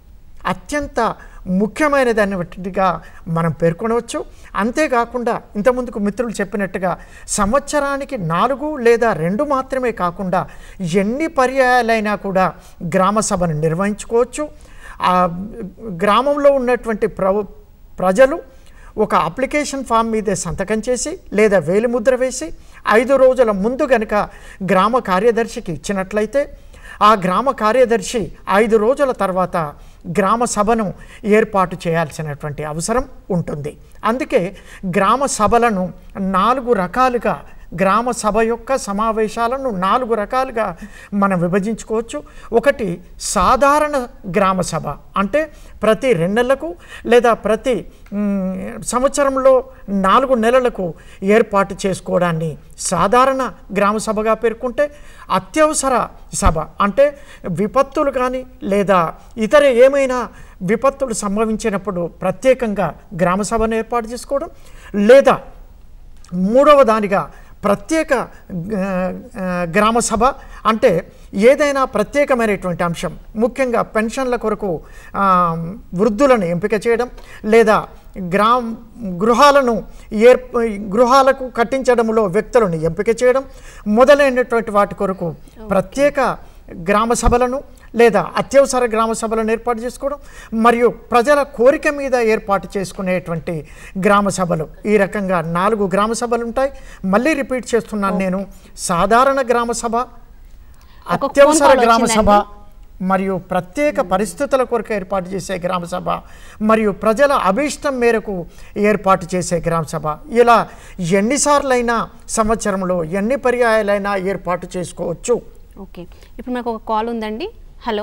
అత్యంత ముఖ్యమైనదన్నట్టుగా మనం పేర్కొనవచ్చు అంతేకాకుండా ఇంతకుముందుకు మిత్రులు చెప్పినట్టుగా సంవత్సరానికి నాలుగు లేదా రెండు మాత్రమే కాకుండా ఎన్ని పర్యాయాలైనా కూడా గ్రామ సభను నిర్వహించుకోవచ్చు ఆ గ్రామంలో ఉన్నటువంటి ప్ర ప్రజలు ఒక అప్లికేషన్ ఫామ్ మీదే సంతకం చేసి లేదా వేలిముద్ర వేసి ఐదు రోజుల ముందు గనుక గ్రామ కార్యదర్శికి ఇచ్చినట్లయితే ఆ గ్రామ కార్యదర్శి ఐదు రోజుల తర్వాత గ్రామ సభను ఏర్పాటు చేయాల్సినటువంటి అవసరం ఉంటుంది అందుకే గ్రామ సభలను నాలుగు రకాలుగా గ్రామ సభ యొక్క సమావేశాలను నాలుగు రకాలుగా మనం విభజించుకోవచ్చు ఒకటి సాధారణ గ్రామ సభ అంటే ప్రతి రెండు నెలలకు లేదా ప్రతి మ్, సంవత్సరంలో నాలుగు నెలలకు ఏర్పాటు చేసుకోవడాన్ని సాధారణ గ్రామ సభగా పేర్కొంటే అత్యవసర సభ అంటే విపత్తులు కానీ లేదా ఇతర ఏమైనా విపత్తులు సంభవించినప్పుడు ప్రత్యేకంగా గ్రామ సభను ఏర్పాటు చేసుకోవడం లేదా మూడవ దానిగా ప్రత్యేక ఆ, ఆ, గ్రామ సభ అంటే ఏదైనా ప్రత్యేకమైనటువంటి అంశం ముఖ్యంగా పెన్షన్ల కొరకు ఆ, వృద్ధులను ఎంపిక చేయడం లేదా గ్రామ గృహాలను ఏర్ప గృహాలకు కట్టించడంలో వ్యక్తులను ఎంపిక చేయడం మొదలైనటువంటి వాటి కొరకు ప్రత్యేక గ్రామ సభలను లేదా అత్యవసర గ్రామ సభలను ఏర్పాటు చేసుకోవడం మరియు ప్రజల కోరిక మీద ఏర్పాటు చేసుకునేటువంటి గ్రామ సభలు ఈ రకంగా నాలుగు గ్రామ సభలు ఉంటాయి మళ్ళీ రిపీట్ చేస్తున్నాను నేను సాధారణ గ్రామ సభ ఒక phone అత్యవసర call గ్రామ సభ వచ్చిందండి. మరియు ప్రత్యేక పరిస్థితుల కొరకు ఏర్పాటు చేసే గ్రామ సభ మరియు ప్రజల అభీష్టం మేరకు ఏర్పాటు చేసే గ్రామ సభ ఇలా ఎన్నిసార్లైనా సంవత్సరంలో ఎన్ని పర్యాయాలైనా ఏర్పాటు చేసుకోవచ్చు ఓకే ఇప్పుడు మనకు ఒక కాల్ ఉందండి హలో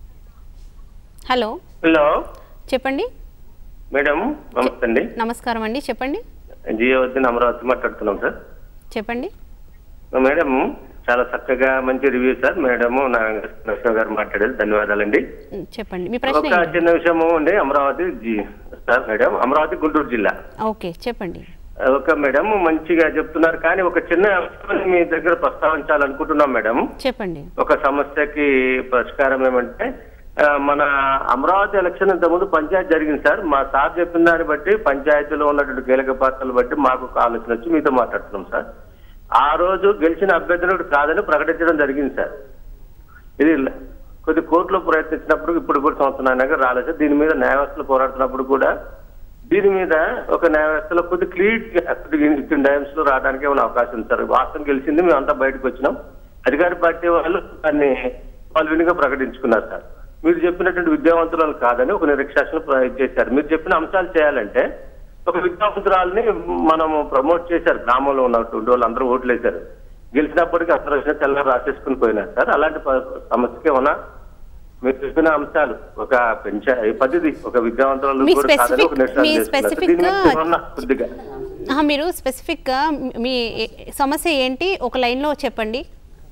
హలో హలో చెప్పండి మేడం నమస్తే అండి నమస్కారం అండి చెప్పండి జియోవద్దీన్ అమరావతి మాట్లాడుతున్నాం సార్ చెప్పండి మేడం చాలా చక్కగా మంచి రివ్యూ సార్ మేడం నరసింహ గారు మాట్లాడారు ధన్యవాదాలండి ఉమ్, చెప్పండి మీ ప్రశ్న ఒక ఏంటి? చిన్న విషయము అండి అమరావతి జి- సార్ మేడం అమరావతి గుంటూరు జిల్లా ఓకే చెప్పండి ఒక మేడం మంచిగా చెప్తున్నారు కానీ ఒక చిన్న అంశాన్ని మీ దగ్గర ప్రస్తావించాలనుకుంటున్నాం మేడం చెప్పండి ఒక సమస్యకి పరిష్కారం ఏమంటే ఆ, మన అమరావతి ఎలక్షన్ ఇంతకుముందు పంచాయతీ జరిగింది సార్ మా సార్ చెప్పిన దాన్ని బట్టి పంచాయతీలో ఉన్నటువంటి కీలక పాత్రలు బట్టి మాకు ఒక ఆలోచన వచ్చి మీతో మాట్లాడుతున్నాం సార్ ఆ రోజు గెలిచిన అభ్యర్థులు కాదని ప్రకటించడం జరిగింది సార్ ఇది ల- కొద్ది కోర్టులో ప్రయత్నించినప్పుడు ఇప్పుడు కూడా సంవత్సరం అయినాక రాలేదు సార్ దీని మీద న్యాయవ్యవస్థలు పోరాడుతున్నప్పుడు కూడా దీని మీద ఒక న్యాయవ్యవస్థలో కొద్ది క్లీన్ టైమ్స్ లో రావడానికి ఏమైనా అవకాశం ఉంది సార్ వాస్తవం గెలిచింది మేము అంతా బయటకు వచ్చినాం అధికార పార్టీ వాళ్ళు దాన్ని వాళ్ళు వినిగా ప్రకటించుకున్నారు సార్ మీరు చెప్పినటువంటి విద్యావంతురాలు కాదని ఒక నిరీక్షాసన చేశారు మీరు చెప్పిన అంశాలు చేయాలంటే ఒక విద్యావంతురాలని మనము ప్రమోట్ చేశారు గ్రామంలో ఉన్నటువంటి వాళ్ళందరూ ఓట్లు వేశారు గెలిచినప్పటికీ అందరూ వచ్చిన తెల్ల రాసేసుకుని పోయినారు సార్ అలాంటి ప- సమస్యకి ఏమన్నా మీరు చెప్పిన అంశాలు ఒక పెంచా ఈ పద్ధతి ఒక విద్యావంతురాలు మీ కూడా కాదని ఒక specific- నిరీక్షణ మీ చేసుకున్నారు. specific దీని మీద గా- ఏమన్నా కొద్దిగా ఆహా, మీరు స్పెసిఫిక్గా మీ ఏ- సమస్య ఏంటి ఒక లైన్లో చెప్పండి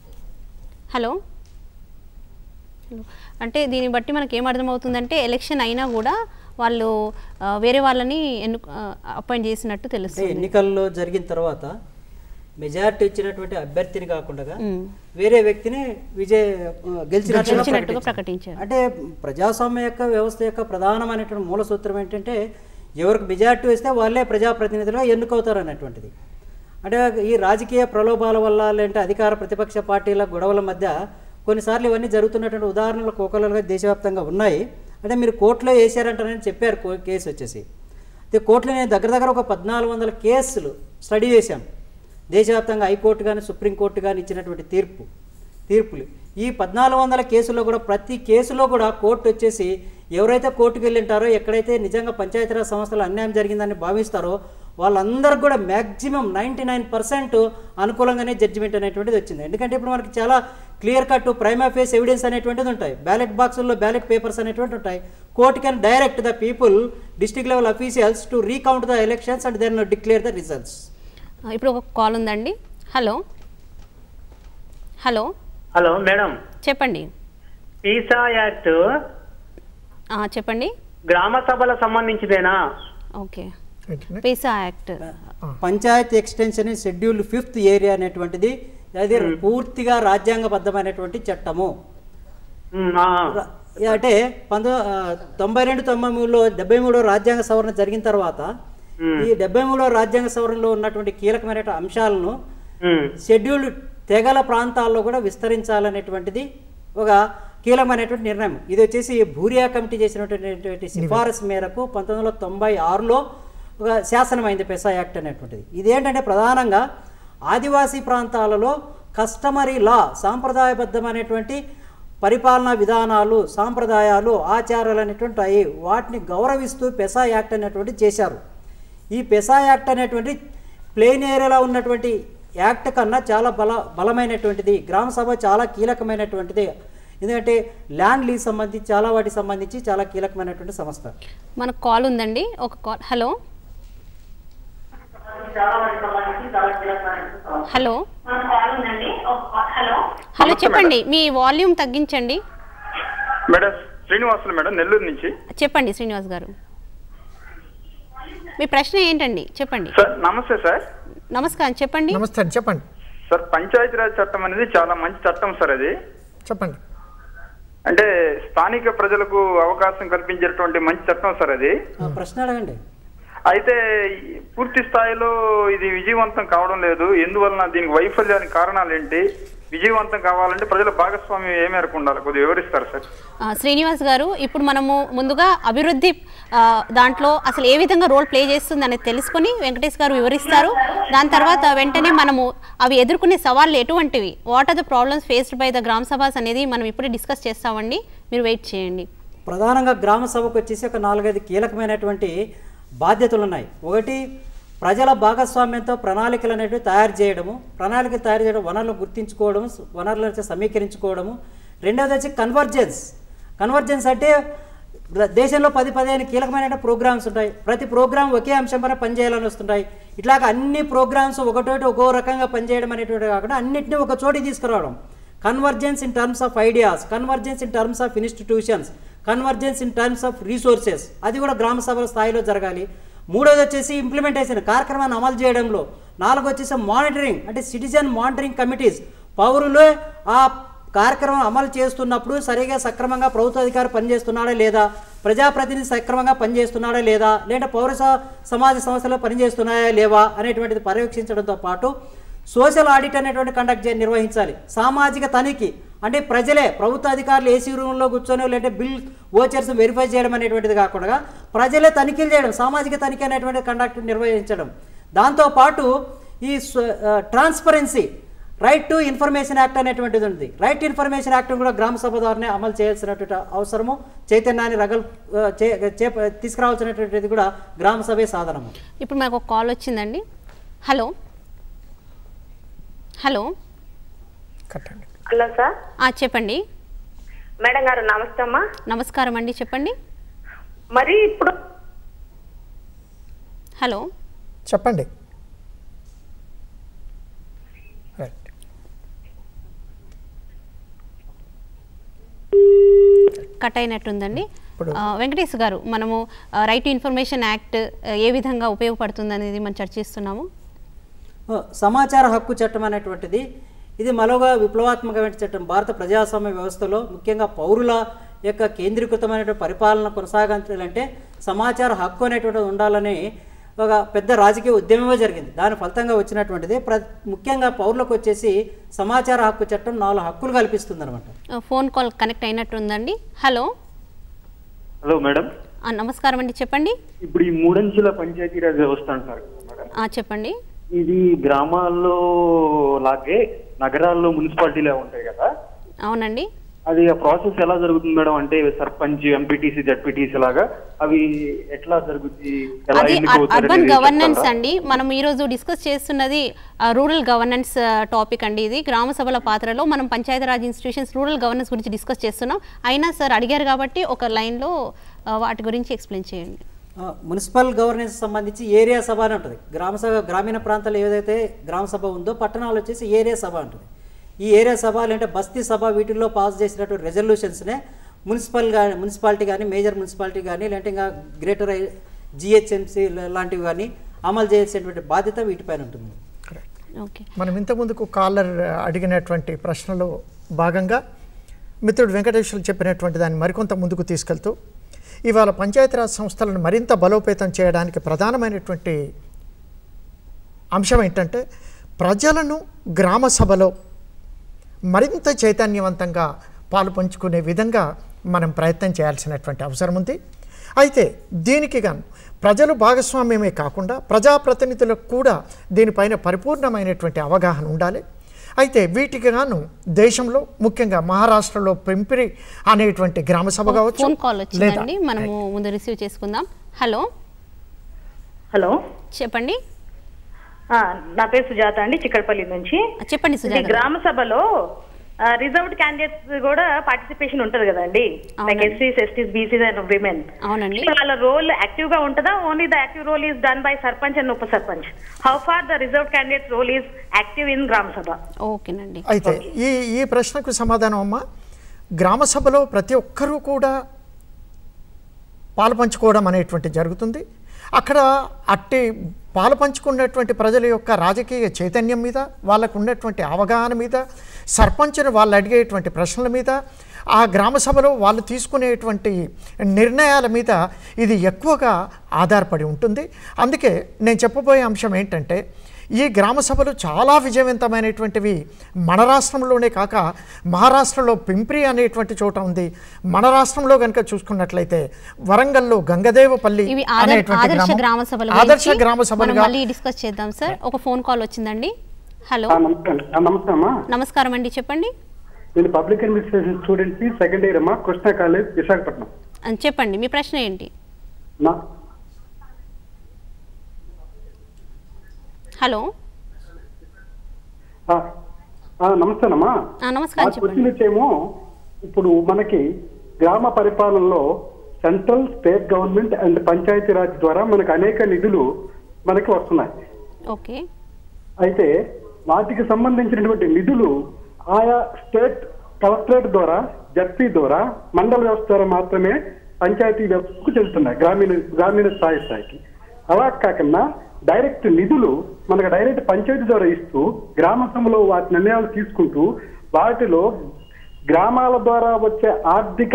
హలో హలో. అంటే దీన్ని బట్టి మనకి ఏం అర్థమవుతుందంటే ఎలక్షన్ అయినా కూడా వాళ్ళు ఆ, వేరే వాళ్ళని ఎన్ను అపాయింట్ చేసినట్టు అంటే తెలుస్తుంది ఎన్నికల్లో జరిగిన తర్వాత మెజారిటీ ఇచ్చినటువంటి అభ్యర్థిని కాకుండా మ్మ్. వేరే వ్యక్తిని విజయ ఆ, గెలిచినట్టుగా గెలిచినట్టుగా ప్రకటించారు. ప్రకటించారు. అంటే ప్రజాస్వామ్య యొక్క వ్యవస్థ యొక్క ప్రధానమైనటువంటి మూల సూత్రం ఏంటంటే ఎవరికి మెజారిటీ వస్తే వాళ్ళే ప్రజాప్రతినిధులుగా ఎన్నుకవుతారు అనేటువంటిది అంటే ఈ రాజకీయ ప్రలోభాల వల్ల లేదంటే అధికార ప్రతిపక్ష పార్టీల గొడవల మధ్య కొన్నిసార్లు ఇవన్నీ జరుగుతున్నటువంటి ఉదాహరణలు కోకలుగా దేశవ్యాప్తంగా ఉన్నాయి అంటే మీరు కోర్టులో వేసారంటారని చెప్పారు కో- కేసు వచ్చేసి అయితే కోర్టులో నేను దగ్గర దగ్గర ఒక పద్నాలుగు వందల కేసులు స్టడీ చేశాను దేశవ్యాప్తంగా హైకోర్టు కానీ సుప్రీంకోర్టు కానీ ఇచ్చినటువంటి తీర్పు తీర్పులు ఈ పద్నాలుగు వందల కేసుల్లో కూడా ప్రతి కేసులో కూడా కోర్టు వచ్చేసి ఎవరైతే కోర్టుకు వెళ్ళింటారో ఎక్కడైతే నిజంగా పంచాయతీరాజ్ సంస్థలు అన్యాయం జరిగిందని భావిస్తారో వాళ్ళందరికీ కూడా మ్యాక్సిమం నైంటీ నైన్ పర్సెంట్ అనుకూలంగానే జడ్జిమెంట్ అనేటువంటిది వచ్చింది ఎందుకంటే ఇప్పుడు మనకి చాలా clear cut prima facie evidence అనేటువంటిది ఉంటాయి బ్యాలెట్ బాక్సుల్లో బ్యాలెట్ పేపర్స్ అనేటువంటి ఉంటాయి court can direct the people district level officials to recount the elections and then declare the results ఆ, ఇప్పుడు ఒక కాల్ ఉందండి హలో హలో హలో మేడం చెప్పండి పీసా యాక్ట్ ఆ, చెప్పండి గ్రామ సభల సంబంధించిదేనా ఓకే ఏంటండి? PESA act panchayat extension schedule fifth area అనేటువంటిది అది పూర్తిగా రాజ్యాంగబద్ధమైనటువంటి చట్టము ఉమ్, ఆ, ర- అంటే పంతొ ఆ, తొంభై రెండు తొంభై మూడులో డెబ్బై మూడో రాజ్యాంగ సవరణ జరిగిన తర్వాత ఈ డెబ్బై మూడో రాజ్యాంగ సవరణలో ఉన్నటువంటి కీలకమైన అంశాలను ఉమ్, షెడ్యూల్ తెగల ప్రాంతాల్లో కూడా విస్తరించాలనేటువంటిది ఒక కీలకమైనటువంటి నిర్ణయం ఇది వచ్చేసి భూరియా కమిటీ చేసినటువంటి సిఫారసు మేరకు పంతొమ్మిది వందల తొంభై ఆరులో ఒక శాసనం అయింది పెసా యాక్ట్ అనేటువంటిది ఇదేంటంటే ప్రధానంగా ఆదివాసీ ప్రాంతాలలో కస్టమరీ లా సాంప్రదాయబద్ధమైనటువంటి పరిపాలనా విధానాలు సాంప్రదాయాలు ఆచారాలు అనేటువంటి అవి వాటిని గౌరవిస్తూ పెసా యాక్ట్ అనేటువంటి చేశారు ఈ పెసా యాక్ట్ అనేటువంటి ప్లెయిన్ ఏరియాలో ఉన్నటువంటి యాక్ట్ కన్నా చాలా బల బలమైనటువంటిది గ్రామ సభ చాలా కీలకమైనటువంటిది ఎందుకంటే ల్యాండ్ లీజ్ సంబంధించి చాలా వాటికి సంబంధించి చాలా కీలకమైనటువంటి సంస్థ మనకు కాల్ ఉందండి ఒక కాల్ హలో హలో హలో చెప్పండి మీ వాల్యూమ్ తగ్గించండి మేడం శ్రీనివాసులు మేడం నెల్లూరు నుంచి చెప్పండి శ్రీనివాస్ గారు మీ ప్రశ్న ఏంటండి చెప్పండి సార్ నమస్తే సార్ నమస్కారం చెప్పండి నమస్తే అండి చెప్పండి సార్ పంచాయతీరాజ్ చట్టం అనేది చాలా మంచి చట్టం సార్ అది చెప్పండి అంటే స్థానిక ప్రజలకు అవకాశం కల్పించేటువంటి మంచి చట్టం సార్ అది ఆ, ప్రశ్న అడగండి అయితే ఈ పూర్తి స్థాయిలో ఇది విజయవంతం కావడం లేదు ఎందువలన దీనికి వైఫల్యానికి కారణాలు ఏంటి విజయవంతం కావాలంటే ప్రజల భాగస్వామ్యం ఏ మేరకు ఉండాలి కొద్దిగా వివరిస్తారు సార్ ఆ, శ్రీనివాస్ గారు ఇప్పుడు మనము ముందుగా అభివృద్ధి ఆ, దాంట్లో అసలు ఏ విధంగా రోల్ ప్లే చేస్తుంది అనేది తెలుసుకొని వెంకటేష్ గారు వివరిస్తారు దాని తర్వాత వెంటనే మనము అవి ఎదుర్కొనే సవాళ్ళు ఎటువంటివి what are the problems faced by the gram sabhas అనేది మనం ఇప్పుడే డిస్కస్ చేస్తామండి మీరు వెయిట్ చేయండి ప్రధానంగా గ్రామ సభకు వచ్చేసి ఒక నాలుగైదు కీలకమైనటువంటి బాధ్యతలు ఉన్నాయి ఒకటి ప్రజల భాగస్వామ్యంతో ప్రణాళికలు అనేవి తయారు చేయడము ప్రణాళికలు తయారు చేయడం వనరులు గుర్తించుకోవడం వనరులను వచ్చి సమీకరించుకోవడము రెండవది వచ్చి కన్వర్జెన్స్ కన్వర్జెన్స్ అంటే దేశంలో పది పదిహేను కీలకమైన ప్రోగ్రామ్స్ ఉంటాయి ప్రతి ప్రోగ్రామ్ ఒకే అంశం పైన పనిచేయాలని వస్తుంటాయి ఇట్లాగ అన్ని ప్రోగ్రామ్స్ ఒకటోటి ఒక్కో రకంగా పనిచేయడం అనేటువంటి కాకుండా అన్నింటినీ ఒక చోటికి తీసుకురావడం convergence in terms of ideas convergence in terms of institutions convergence in terms of resources అది కూడా గ్రామ సభల స్థాయిలో జరగాలి మూడోది వచ్చేసి ఇంప్లిమెంటేషన్ కార్యక్రమాన్ని అమలు చేయడంలో నాలుగు వచ్చేసి మానిటరింగ్ అంటే సిటిజన్ మానిటరింగ్ కమిటీస్ పౌరులు ఆ కార్యక్రమం అమలు చేస్తున్నప్పుడు సరిగా సక్రమంగా ప్రభుత్వ అధికారి పనిచేస్తున్నాడా లేదా ప్రజాప్రతినిధి సక్రమంగా పనిచేస్తున్నాడా లేదా లేదా పౌర స- సమాజ సంస్థలు పనిచేస్తున్నాయా లేవా అనేటువంటిది పర్యవేక్షించడంతో పాటు సోషల్ ఆడిట్ అనేటువంటి కండక్ట్ చే నిర్వహించాలి సామాజిక తనిఖీ అంటే ప్రజలే ప్రభుత్వ అధికారులు ఏసీ రూమ్లో కూర్చొని లేదంటే బిల్ ఓచర్స్ వెరిఫై చేయడం అనేటువంటిది కాకుండా ప్రజలే తనిఖీలు చేయడం సామాజిక తనిఖీ అనేటువంటి కండక్ట్ నిర్వహించడం దాంతోపాటు ఈ transparency right to information act అనేటువంటిది ఉంది రైట్ ఇన్ఫర్మేషన్ యాక్ట్ కూడా గ్రామ సభ ద్వారానే అమలు చేయాల్సినటువంటి అవసరము చైతన్యాన్ని రగల్ ఆ, చే- చే- తీసుకురావాల్సినటువంటిది కూడా గ్రామ సభే సాధనము ఇప్పుడు మనకు ఒక కాల్ వచ్చిందండి హలో హలో కట్టండి హలో సార్ ఆ, చెప్పండి మేడం గారు నమస్తే అమ్మా నమస్కారం అండి చెప్పండి మరి ఇప్పుడు హలో చెప్పండి రైట్ కట్ అయినట్టుందండి ఇప్పుడు- ఆ, వెంకటేష్ గారు మనము రైట్ టు ఇన్ఫర్మేషన్ యాక్ట్ ఏ విధంగా ఉపయోగపడుతుంది అనేది మనం చర్చిస్తున్నాము ఓ, సమాచార హక్కు చట్టం అనేటువంటిది ఇది మరోగా విప్లవాత్మకమైన చట్టం భారత ప్రజాస్వామ్య వ్యవస్థలో ముఖ్యంగా పౌరుల యొక్క కేంద్రీకృతమైనటువంటి పరిపాలన కొనసాగించాలంటే సమాచార హక్కు అనేటువంటిది ఉండాలని ఒక పెద్ద రాజకీయ ఉద్యమమే జరిగింది దాని ఫలితంగా వచ్చినటువంటిది ప్ర ముఖ్యంగా పౌరులకు వచ్చేసి సమాచార హక్కు చట్టం నాలుగు హక్కులు కల్పిస్తుంది అనమాట ఆ, ఫోన్ కాల్ కనెక్ట్ అయినట్టుందండి హలో హలో మేడం ఆ, నమస్కారం అండి చెప్పండి ఇప్పుడు ఈ మూడంచెల పంచాయతీరాజ్ వ్యవస్థ అంటారు కదా మేడం ఆ, చెప్పండి ఇది గ్రామాల్లో లాగే నగరాల్లో మున్సిపాలిటీలే ఉంటాయి కదా అవునండి అది ఆ ప్రాసెస్ ఎలా జరుగుతుంది మేడం అంటే సర్పంచ్ ఎంపీటీసీ జడ్పీటీసీ లాగా అవి ఎట్లా జరుగుతుంది ఎలా అది ఎన్నికవుతారు అర్బన్ అనేది గవర్నెన్స్ చెప్తారా? అండి మనం ఈరోజు డిస్కస్ చేస్తున్నది రూరల్ గవర్నెన్స్ టాపిక్ అండి ఇది గ్రామ సభల పాత్రలో మనం పంచాయతీరాజ్ ఇన్స్టిట్యూషన్స్ రూరల్ గవర్నెన్స్ గురించి డిస్కస్ చేస్తున్నాం అయినా సార్ అడిగారు కాబట్టి ఒక లైన్లో వాటి గురించి ఎక్స్ప్లెయిన్ చేయండి ఆ, మున్సిపల్ గవర్నెన్స్ సంబంధించి ఏరియా సభ అని ఉంటుంది గ్రామ సభ గ్రామీణ ప్రాంతాల్లో ఏదైతే గ్రామ సభ ఉందో పట్టణాలు వచ్చేసి ఏరియా సభ ఉంటుంది ఈ ఏరియా సభ లేదంటే బస్తీ సభ వీటిల్లో పాస్ చేసినటువంటి రెజల్యూషన్స్నే మున్సిపల్ కానీ మున్సిపాలిటీ కానీ మేజర్ మున్సిపాలిటీ కానీ లేదంటే ఇంకా గ్రేటర్ జిహెచ్ఎంసీ లాంటివి కానీ అమలు చేసేటువంటి బాధ్యత వీటిపైన ఉంటుంది ఓకే మనం ఇంతకుముందుకు కాలర్ అడిగినటువంటి ప్రశ్నలో భాగంగా మిత్రుడు వెంకటేశ్వరులు చెప్పినటువంటి దాన్ని మరికొంత ముందుకు తీసుకెళ్తూ ఇవాళ పంచాయతీరాజ్ సంస్థలను మరింత బలోపేతం చేయడానికి ప్రధానమైనటువంటి అంశం ఏంటంటే ప్రజలను గ్రామ సభలో మరింత చైతన్యవంతంగా పాలు పంచుకునే విధంగా మనం ప్రయత్నం చేయాల్సినటువంటి అవసరం ఉంది అయితే దీనికి గాను ప్రజలు భాగస్వామ్యమే కాకుండా ప్రజాప్రతినిధులకు కూడా దీనిపైన పరిపూర్ణమైనటువంటి అవగాహన ఉండాలి అయితే వీటికి గాను దేశంలో ముఖ్యంగా మహారాష్ట్రలో పెంపిరి అనేటువంటి గ్రామ సభ కావచ్చు ఫోన్ కాల్ లేదా వచ్చిందండి మనము ముందు రిసీవ్ చేసుకుందాం హలో హలో చెప్పండి ఆ, నా పేరు సుజాత అండి చిక్కడపల్లి నుంచి చెప్పండి ఇది సుజాత గారు. గ్రామ సభలో రిజర్వ్డ్ క్యాండిడేట్స్ కూడా పార్టిసిపేషన్ ఉంటది కదండి లైక్ అవునండి. ఎస్సీస్ ఎస్టీస్ బీసీస్ అండ్ విమెన్ అవునండి వాళ్ళ రోల్ యాక్టివ్ గా ఉంటుందా only the active role is done by sarpanch and ఉప sarpanch how far the reserve candidates role is active in gram sabha ఓకేనండి అయితే ఈ ఈ ప్రశ్నకు సమాధానం అమ్మ గ్రామ సభలో ప్రతి ఒక్కరూ కూడా పాలు పంచుకోవడం అనేటువంటి జరుగుతుంది అక్కడ అట్టి పాలు పంచుకున్నటువంటి ప్రజల యొక్క రాజకీయ చైతన్యం మీద వాళ్ళకు ఉన్నటువంటి అవగాహన మీద సర్పంచ్ను వాళ్ళు అడిగేటువంటి ప్రశ్నల మీద ఆ గ్రామ సభలో వాళ్ళు తీసుకునేటువంటి నిర్ణయాల మీద ఇది ఎక్కువగా ఆధారపడి ఉంటుంది అందుకే నేను చెప్పబోయే అంశం ఏంటంటే ఈ గ్రామ సభలు చాలా విజయవంతమైనటువంటివి మన రాష్ట్రంలోనే కాక మహారాష్ట్రలో పింప్రి అనేటువంటి చోట ఉంది మన రాష్ట్రంలో కనుక చూసుకున్నట్లయితే వరంగల్లో గంగదేవపల్లి ఇవి ఆదర్- అనేటువంటి ఆదర్శ గ్రామం. గ్రామ సభల ఆదర్శ గురించి గ్రామ మనం సభలుగా మళ్ళీ డిస్కస్ చేద్దాం సార్ ఒక ఫోన్ కాల్ వచ్చిందండి హలో ఆ, నమస్తే అండి. ఆ, నమస్తే అమ్మా నమస్కారం అండి చెప్పండి నేను పబ్లిక్ అడ్మినిస్ట్రేషన్ స్టూడెంట్ ని సెకండ్ ఇయర్ అమ్మా కృష్ణా కాలేజ్ విశాఖపట్నం అని చెప్పండి మీ ప్రశ్న ఏంటి నా హలో ఆ, ఆ, నమస్తేనమ్మా ఆ, నమస్కారం నాకు చెప్పండి వచ్చిన విషయము ఇప్పుడు మనకి గ్రామ పరిపాలనలో central state government and Panchayati Raj ద్వారా మనకు అనేక నిధులు మనకి వస్తున్నాయి ఓకే అయితే వాటికి సంబంధించినటువంటి నిధులు ఆయా స్టేట్ కలెక్టరేట్ ద్వారా జడ్పీ ద్వారా మండల వ్యవస్థ ద్వారా మాత్రమే పంచాయతీ వ్యవస్థకు చెల్లుతున్నాయి గ్రామీణ గ్రామీణ స్థాయి స్థాయికి అలా కాకుండా డైరెక్ట్ నిధులు మనకు డైరెక్ట్ పంచాయతీ ద్వారా ఇస్తూ గ్రామ సభలో వాటి నిర్ణయాలు తీసుకుంటూ వాటిలో గ్రామాల ద్వారా వచ్చే ఆర్థిక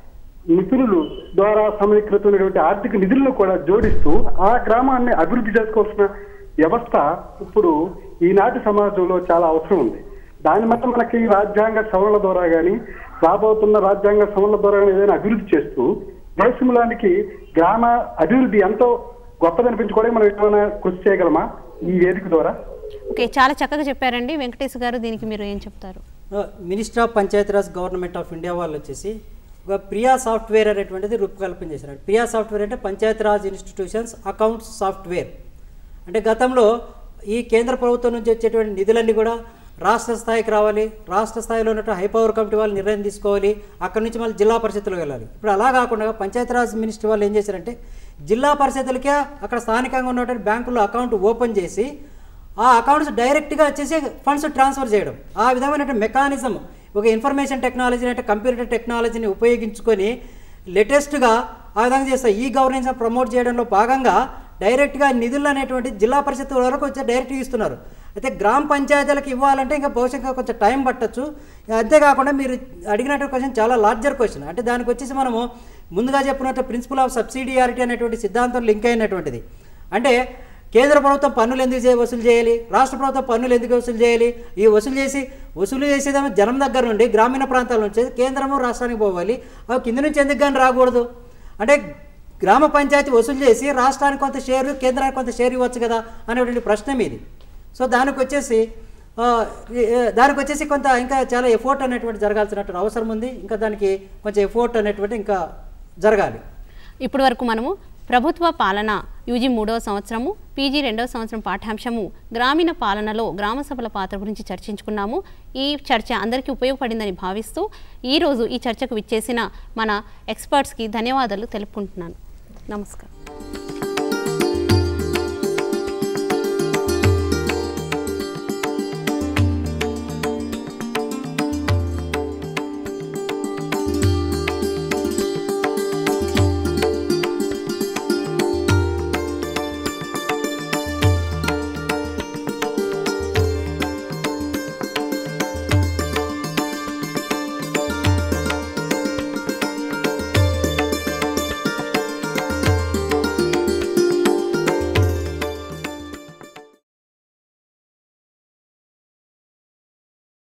నిధులు ద్వారా సమీకృతమైనటువంటి ఆర్థిక నిధులను కూడా జోడిస్తూ ఆ గ్రామాన్ని అభివృద్ధి చేసుకోవాల్సిన వ్యవస్థ ఇప్పుడు ఈనాటి సమాజంలో చాలా అవసరం ఉంది దాని మధ్య మనకి రాజ్యాంగ సవరణ ద్వారా కానీ రాబోతున్న రాజ్యాంగ సవరణ ద్వారా గానీ ఏదైనా అభివృద్ధి చేస్తూ దేశంలోనికి గ్రామ అభివృద్ధి ఎంతో గొప్పదనిపించుకోవడానికి మనం ఏమైనా కృషి చేయగలమా ఈ వేదిక ద్వారా ఓకే చాలా చక్కగా చెప్పారండి వెంకటేష్ గారు దీనికి మీరు ఏం చెప్తారు minister of Panchayati Raj government of India వాళ్ళు వచ్చేసి ఒక ప్రియా సాఫ్ట్వేర్ అనేటువంటిది రూపకల్పన చేశారు ప్రియా సాఫ్ట్వేర్ అంటే పంచాయతీరాజ్ ఇన్స్టిట్యూషన్స్ అకౌంట్స్ సాఫ్ట్వేర్ అంటే గతంలో ఈ కేంద్ర ప్రభుత్వం నుంచి వచ్చేటువంటి నిధులన్నీ కూడా రాష్ట్ర స్థాయికి రావాలి రాష్ట్ర స్థాయిలో ఉన్నటువంటి హై పవర్ కమిటీ వాళ్ళు నిర్ణయం తీసుకోవాలి అక్కడి నుంచి మళ్ళీ జిల్లా పరిషత్తులకు వెళ్ళాలి ఇప్పుడు అలా కాకుండా పంచాయతీరాజ్ మినిస్టర్ వాళ్ళు ఏం చేశారంటే జిల్లా పరిషత్తులకే అక్కడ స్థానికంగా ఉన్నటువంటి బ్యాంకులో అకౌంట్ ఓపెన్ చేసి ఆ అకౌంట్స్ డైరెక్ట్గా వచ్చేసి ఫండ్స్ ట్రాన్స్ఫర్ చేయడం ఆ విధమైన మెకానిజం ఒక ఇన్ఫర్మేషన్ టెక్నాలజీ అంటే కంప్యూటర్ టెక్నాలజీని ఉపయోగించుకొని లేటెస్ట్గా ఆ విధంగా చేస్తారు ఈ గవర్నెన్స్ ప్రమోట్ చేయడంలో భాగంగా డైరెక్ట్గా నిధులు అనేటువంటి జిల్లా పరిషత్ వరకు వచ్చి డైరెక్ట్గా ఇస్తున్నారు అయితే గ్రామ పంచాయతీలకు ఇవ్వాలంటే ఇంకా భవిష్యత్తుగా కొంచెం టైం పట్టచ్చు అంతేకాకుండా మీరు అడిగినటువంటి క్వశ్చన్ చాలా లార్జర్ క్వశ్చన్ అంటే దానికి వచ్చేసి మనము ముందుగా చెప్పినట్టు ప్రిన్సిపల్ ఆఫ్ సబ్సిడియారిటీ అనేటువంటి సిద్ధాంతం లింక్ అయినటువంటిది అంటే కేంద్ర ప్రభుత్వం పన్నులు ఎందుకు చేయ వసూలు చేయాలి రాష్ట్ర ప్రభుత్వం పన్నులు ఎందుకు వసూలు చేయాలి ఈ వసూలు చేసి వసూలు చేసేదేమో జనం దగ్గర నుండి గ్రామీణ ప్రాంతాల నుంచి కేంద్రము రాష్ట్రానికి పోవాలి అవి కింద నుంచి ఎందుకు కానీ రాకూడదు అంటే గ్రామ పంచాయతీ వసూలు చేసి రాష్ట్రానికి కొంత షేరు కేంద్రానికి కొంత షేర్ ఇవ్వచ్చు కదా అనేటువంటి ప్రశ్న మీది సో దానికి వచ్చేసి ఆ, ఈ- ఈ- దానికి వచ్చేసి కొంత ఇంకా చాలా ఎఫోర్ట్ అనేటువంటి జరగాల్సినటువంటి అవసరం ఉంది ఇంకా దానికి కొంచెం ఎఫోర్ట్ అనేటువంటి ఇంకా జరగాలి ఇప్పటి వరకు మనము ప్రభుత్వ పాలన యూజీ మూడవ సంవత్సరము పీజీ రెండవ సంవత్సరం పాఠ్యాంశము గ్రామీణ పాలనలో గ్రామ సభల పాత్ర గురించి చర్చించుకున్నాము ఈ చర్చ అందరికీ ఉపయోగపడిందని భావిస్తూ ఈరోజు ఈ చర్చకు విచ్చేసిన మన ఎక్స్పర్ట్స్కి ధన్యవాదాలు తెలుపుకుంటున్నాను నమస్కారం